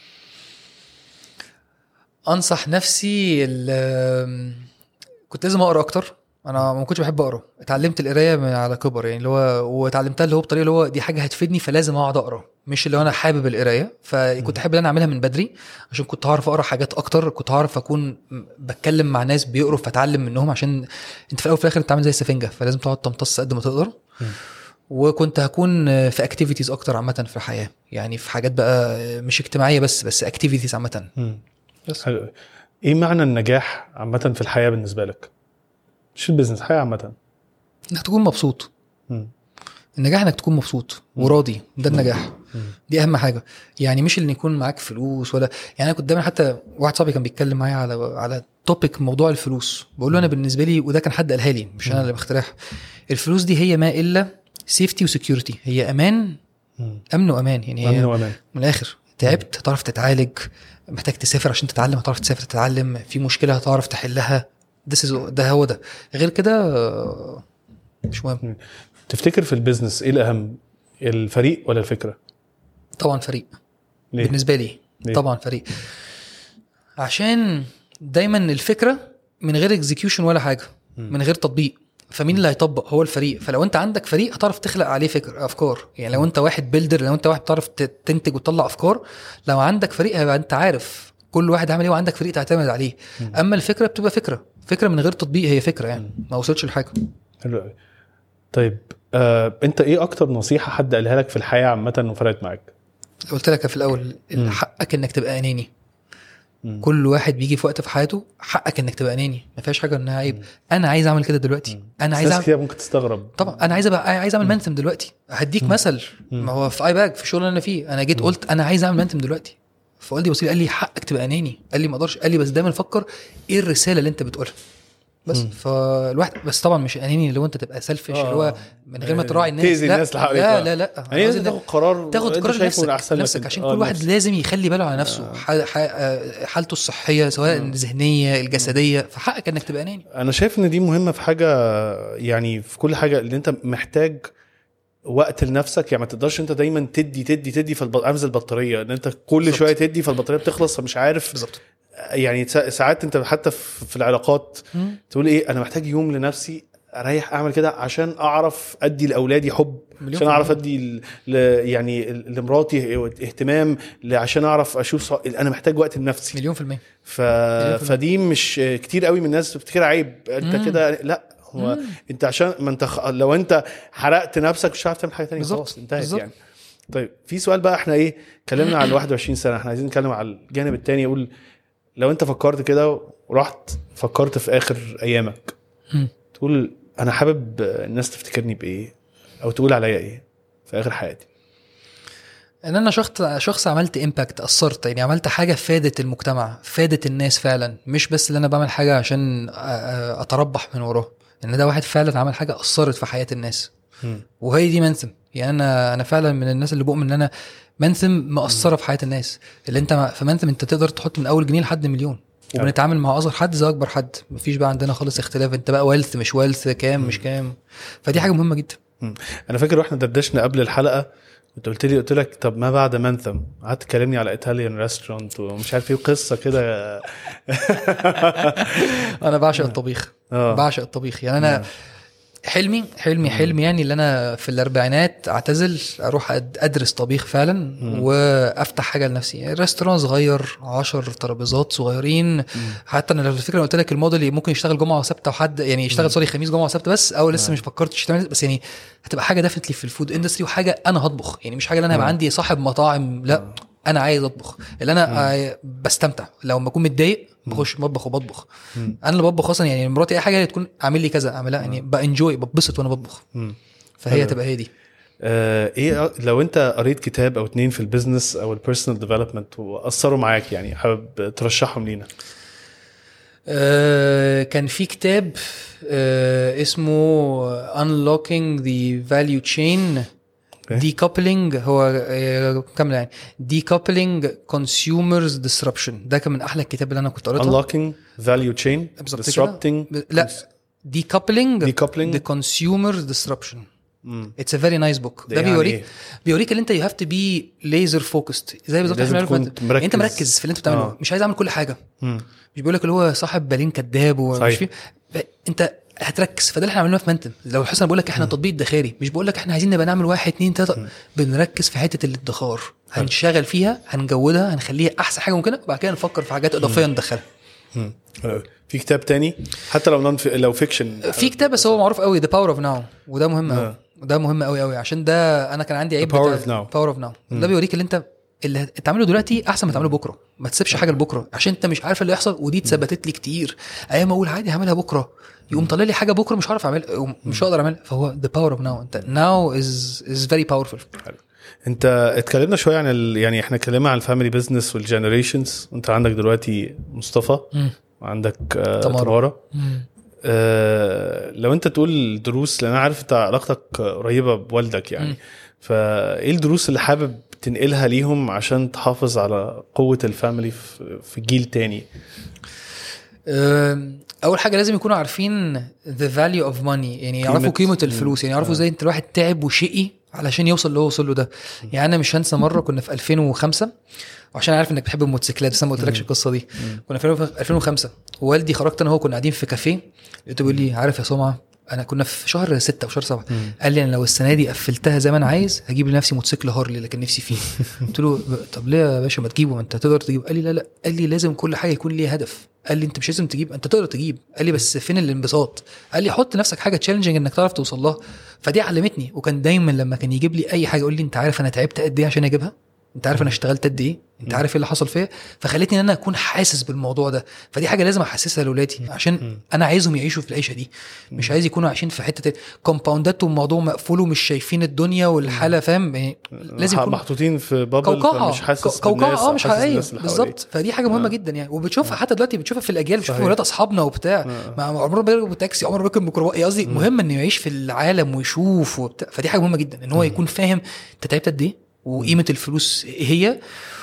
انصح نفسي ال- كنت لازم اقرا اكتر انا ما كنتش بحب اقرا اتعلمت القرايه من على كبر يعني اللي هو واتعلمتها اللي هو بطريقه اللي هو دي حاجه هتفيدني فلازم اقعد اقرا مش اللي هو انا حابب القرايه فكنت احب ان انا اعملها من بدري عشان كنت هعرف اقرا حاجات اكتر كنت هعرف اكون م- بتكلم مع ناس بيقروا فاتعلم منهم عشان انت في الاول وفي الاخر انت عامل زي السفنجه فلازم تقعد تمتص قد ما تقدر وكنت هكون في اكتيفيتيز اكتر عامه في الحياه يعني في حاجات بقى مش اجتماعيه بس بس اكتيفيتيز عامه بس. حلو قوي. ايه معنى النجاح عامه في الحياه بالنسبه لك؟ مش البيزنس الحياه عامه انك تكون مبسوط مم. النجاح انك تكون مبسوط وراضي ده النجاح مم. دي اهم حاجه يعني مش ان يكون معاك فلوس ولا يعني انا كنت دايما حتى واحد صاحبي كان بيتكلم معايا على على توبيك موضوع الفلوس بقول له انا بالنسبه لي وده كان حد قالها لي مش انا اللي بخترعها الفلوس دي هي ما الا سيفتي وسكيورتي هي امان مم. امن وامان يعني هي امن وامان من الاخر تعبت هتعرف تتعالج محتاج تسافر عشان تتعلم هتعرف تسافر تتعلم في مشكله هتعرف تحلها This is ده هو ده غير كده آه، مش مهم تفتكر في البيزنس ايه الاهم؟ الفريق ولا الفكره؟ طبعا فريق ليه؟ بالنسبه لي ليه؟ طبعا فريق عشان دايما الفكره من غير اكزيكيوشن ولا حاجه من غير تطبيق فمين اللي هيطبق هو الفريق فلو انت عندك فريق هتعرف تخلق عليه فكر افكار يعني لو انت واحد بيلدر لو انت واحد بتعرف ت- تنتج وتطلع افكار لو عندك فريق هيبقى انت عارف كل واحد عامل ايه وعندك فريق تعتمد عليه اما الفكره بتبقى فكره فكره من غير تطبيق هي فكره يعني ما وصلتش لحاجه حلو قوي طيب آه، انت ايه اكتر نصيحه حد قالها لك في الحياه عامه وفرقت معاك قلت لك في الاول مم. حقك انك تبقى اناني مم. كل واحد بيجي في وقت في حياته حقك انك تبقى اناني ما فيهاش حاجه انها عيب انا عايز اعمل كده دلوقتي انا بس عايز ناس أعمل... كتير ممكن تستغرب طبعا انا عايز ابقى عايز اعمل منتم دلوقتي هديك مثل ما هو في اي باج في الشغل اللي انا فيه انا جيت قلت انا عايز اعمل منتم دلوقتي فوالدي بص لي قال لي حقك تبقى اناني قال لي ما اقدرش قال لي بس دايما فكر ايه الرساله اللي انت بتقولها بس فالواحد بس طبعا مش اناني اللي هو انت تبقى سيلفش اللي هو من غير ما تراعي الناس تأذي لا الناس اللي حواليك لا بقى. لا لا يعني قصدي لازم إن تاخد قرار تاخد أنت قرار شايفه لنفسك الأحسن لك نفسك أنت. عشان آه، كل واحد لنفسك. لازم يخلي باله على نفسه ح- ح- آه، حالته الصحيه سواء الذهنيه الجسديه فحقك انك تبقى اناني انا شايف ان دي مهمه في حاجه يعني في كل حاجه اللي انت محتاج وقت لنفسك يعني ما تقدرش انت دايما تدي تدي تدي فعامل زي البطاريه ان انت كل بالظبط. شويه تدي فالبطاريه بتخلص فمش عارف بالظبط يعني سا- ساعات انت حتى في في العلاقات تقول ايه انا محتاج يوم لنفسي اريح اعمل كده عشان اعرف ادي لاولادي حب مليون عشان في اعرف المية. ادي ل... ل... يعني لمراتي اهتمام ل- عشان اعرف اشوف ص... انا محتاج وقت لنفسي مليون في المية ف... المية. فدي مش كتير قوي من الناس بتفتكرها عيب انت مم. كده لا هو انت عشان ما انت خ... لو انت حرقت نفسك مش هتعرف تعمل حاجه ثانيه بالظبط. خلاص انتهت بالظبط. يعني طيب في سؤال بقى احنا ايه اتكلمنا عن 21 سنه احنا عايزين نتكلم على الجانب الثاني يقول لو انت فكرت كده ورحت فكرت في اخر ايامك مم. تقول انا حابب الناس تفتكرني بايه او تقول عليا ايه في اخر حياتي ان انا شخص شخص عملت امباكت اثرت يعني عملت حاجه فادت المجتمع فادت الناس فعلا مش بس اللي انا بعمل حاجه عشان أ- أ- اتربح من وراه ان ده واحد فعلا عمل حاجه اثرت في حياه الناس وهي دي منثم يعني انا انا فعلا من الناس اللي بؤمن ان انا منثم مأثره في حياه الناس اللي انت مع- في منثم انت تقدر تحط من اول جنيه لحد مليون وبنتعامل مع اصغر حد زي اكبر حد مفيش بقى عندنا خالص اختلاف انت بقى ويلث مش ويلث كام مش كام فدي حاجه مهمه جدا انا فاكر واحنا دردشنا قبل الحلقه كنت قلت لي قلت لك طب ما بعد منثم قعدت تكلمني على ايطاليان ريستورانت ومش عارف ايه قصه كده انا بعشق الطبيخ اه بعشق الطبيخ يعني انا حلمي حلمي حلمي يعني اللي انا في الاربعينات اعتزل اروح أد- ادرس طبيخ فعلا وافتح حاجه لنفسي يعني ريستوران صغير 10 ترابيزات صغيرين حتى انا الفكره قلت لك الموديل اللي ممكن يشتغل جمعه وسبت وحد يعني يشتغل سوري خميس جمعه وسبت بس او لسه مش فكرتش تعمل بس يعني هتبقى حاجه ديفنتلي في الفود اندستري وحاجه انا هطبخ يعني مش حاجه اللي انا هيبقى عندي صاحب مطاعم لا انا عايز اطبخ اللي انا آه، بستمتع لو بكون متضايق بخش المطبخ وبطبخ انا اللي بطبخ اصلا يعني مراتي اي حاجه هي تكون اعمل لي كذا اعملها يعني بانجوي ببسط وانا بطبخ مم. فهي حلو. تبقى هي دي آه، ايه لو انت قريت كتاب او اتنين في البيزنس او البيرسونال ديفلوبمنت واثروا معاك يعني حابب ترشحهم لينا آه كان في كتاب آه اسمه Unlocking the Value Chain أوكي. Decoupling هو آه كامل يعني Decoupling Consumers Disruption ده كان من احلى الكتاب اللي انا كنت قريتها unlocking value chain بالظبط كده. disrupting ب- لا Decoupling decoupling the Consumer Disruption مم. It's a very nice book ده ده يعني بيوريك إيه؟ بيوريك ان انت يو هاف تو بي ليزر فوكست زي بالظبط لازم احنا بنعمل تكون في- يعني انت مركز. مركز في اللي انت بتعمله آه. مش عايز اعمل كل حاجه مم. مش بيقول لك اللي هو صاحب بالين كذاب ومش صحيح. فيه انت هتركز فده اللي احنا عملناه في منتم لو حسن بقول لك احنا تطبيق ادخاري مش بقول لك احنا عايزين نبقى نعمل واحد اتنين تلاته بنركز في حته الادخار هنشتغل فيها هنجودها هنخليها احسن حاجه ممكنه وبعد كده نفكر في حاجات اضافيه ندخلها مم. حلو. في كتاب تاني حتى لو نون لو فيكشن في كتاب بس هو معروف قوي ذا باور اوف ناو وده مهم قوي آه. وده مهم قوي قوي عشان ده انا كان عندي عيب The Power of Now. باور اوف ناو ده بيوريك اللي انت اللي تعمله دلوقتي احسن ما تعمله بكره ما تسيبش حاجه لبكره عشان انت مش عارف اللي يحصل ودي اتثبتت لي كتير ايام اقول عادي هعملها بكره يقوم طالع لي حاجه بكره مش هعرف اعملها مش هقدر اعملها فهو ذا باور اوف ناو انت ناو از از فيري باورفul انت اتكلمنا شويه عن ال... يعني احنا اتكلمنا عن الفاميلي بزنس والجنريشنز وانت عندك دلوقتي مصطفى وعندك آه تمارا. تمارا آه لو انت تقول دروس لان انا عارف انت علاقتك قريبه بوالدك يعني مم. فايه الدروس اللي حابب تنقلها ليهم عشان تحافظ على قوه الفاميلي في, في جيل تاني أم، اول حاجه لازم يكونوا عارفين the value of money يعني يعرفوا قيمة- قيمه الفلوس يعني يعرفوا ازاي انت الواحد تعب وشقي علشان يوصل اللي هو وصل له ده يعني انا مش هنسى مره كنا في 2005 وعشان عارف انك بتحب الموتوسيكلات بس انا ما قلتلكش القصه دي كنا في 2005 ووالدي خرجت انا وهو كنا قاعدين في كافيه لقيته بيقول لي عارف يا سمعه انا كنا في شهر ستة او شهر سبعة قال لي انا لو السنه دي قفلتها زي ما انا عايز هجيب لنفسي موتوسيكل هارلي اللي كان نفسي فيه قلت له طب ليه يا باشا ما تجيبه ما انت تقدر تجيبه قال لي لا لا قال لي لازم كل حاجه يكون ليها هدف قال لي انت مش لازم تجيب انت تقدر تجيب قال لي بس فين الانبساط قال لي حط نفسك حاجه تشالنجنج انك تعرف توصل لها فدي علمتني وكان دايما لما كان يجيب لي اي حاجه يقول لي انت عارف انا تعبت قد ايه عشان اجيبها انت عارف انا اشتغلت قد ايه انت عارف ايه اللي حصل فيا فخلتني ان انا اكون حاسس بالموضوع ده فدي حاجه لازم احسسها لاولادي عشان انا عايزهم يعيشوا في العيشه دي مش عايز يكونوا عايشين في حته كومباوندات والموضوع مقفول ومش شايفين الدنيا والحاله فاهم إيه، لازم يكون محطوطين في بابل قوقعه مش حاسس قوقعه بالناس اه أو مش حاسس حقيقيه بالناس اللي حواليك. بالظبط فدي حاجه مهمه جدا يعني وبتشوفها حتى دلوقتي بتشوفها في الاجيال بتشوفها في صحيح. ولاد اصحابنا وبتاع مع عمر بيركب تاكسي عمر بيركب ميكروباص قصدي مهم انه يعيش في العالم ويشوف وبتاع فدي حاجه مهمه جدا ان هو يكون فاهم انت تعبت قد ايه وقيمه الفلوس ايه هي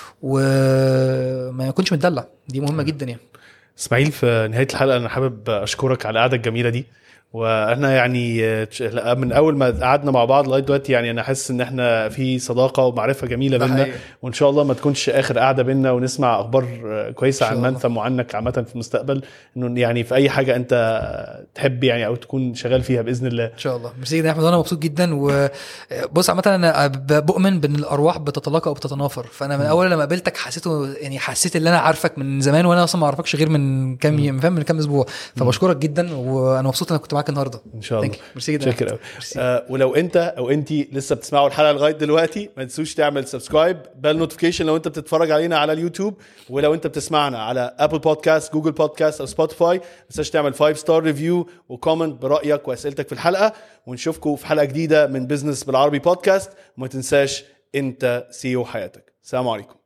وما يكونش متدلع دي مهمه جدا يعني اسماعيل في نهايه الحلقه انا حابب اشكرك على القعده الجميله دي وانا يعني من اول ما قعدنا مع بعض لغايه دلوقتي يعني انا حاسس ان احنا في صداقه ومعرفه جميله ده بينا حقيقي. وان شاء الله ما تكونش اخر قعده بينا ونسمع اخبار كويسه إن عن شاء الله. منثم وعنك عامه في المستقبل انه يعني في اي حاجه انت تحب يعني او تكون شغال فيها باذن الله ان شاء الله ميرسي جدا يا احمد وانا مبسوط جدا وبص عامه انا ب- بؤمن بان الارواح بتتلاقى وبتتنافر فانا من اول لما قابلتك حسيته يعني حسيت ان انا عارفك من زمان وانا اصلا ما اعرفكش غير من كام يوم فاهم من كام اسبوع فبشكرك جدا وانا مبسوط انك كنت معاك النهارده ان شاء الله Thank you. ميرسي جدا شكرا قوي ميرسي. آه ولو انت او انت لسه بتسمعوا الحلقه لغايه دلوقتي ما تنسوش تعمل سبسكرايب بال نوتيفيكيشن لو انت بتتفرج علينا على اليوتيوب ولو انت بتسمعنا على ابل بودكاست جوجل بودكاست او سبوتيفاي ما تنساش تعمل 5 ستار ريفيو وكومنت برايك واسئلتك في الحلقه ونشوفكم في حلقه جديده من بزنس بالعربي بودكاست وما تنساش انت سي او حياتك السلام عليكم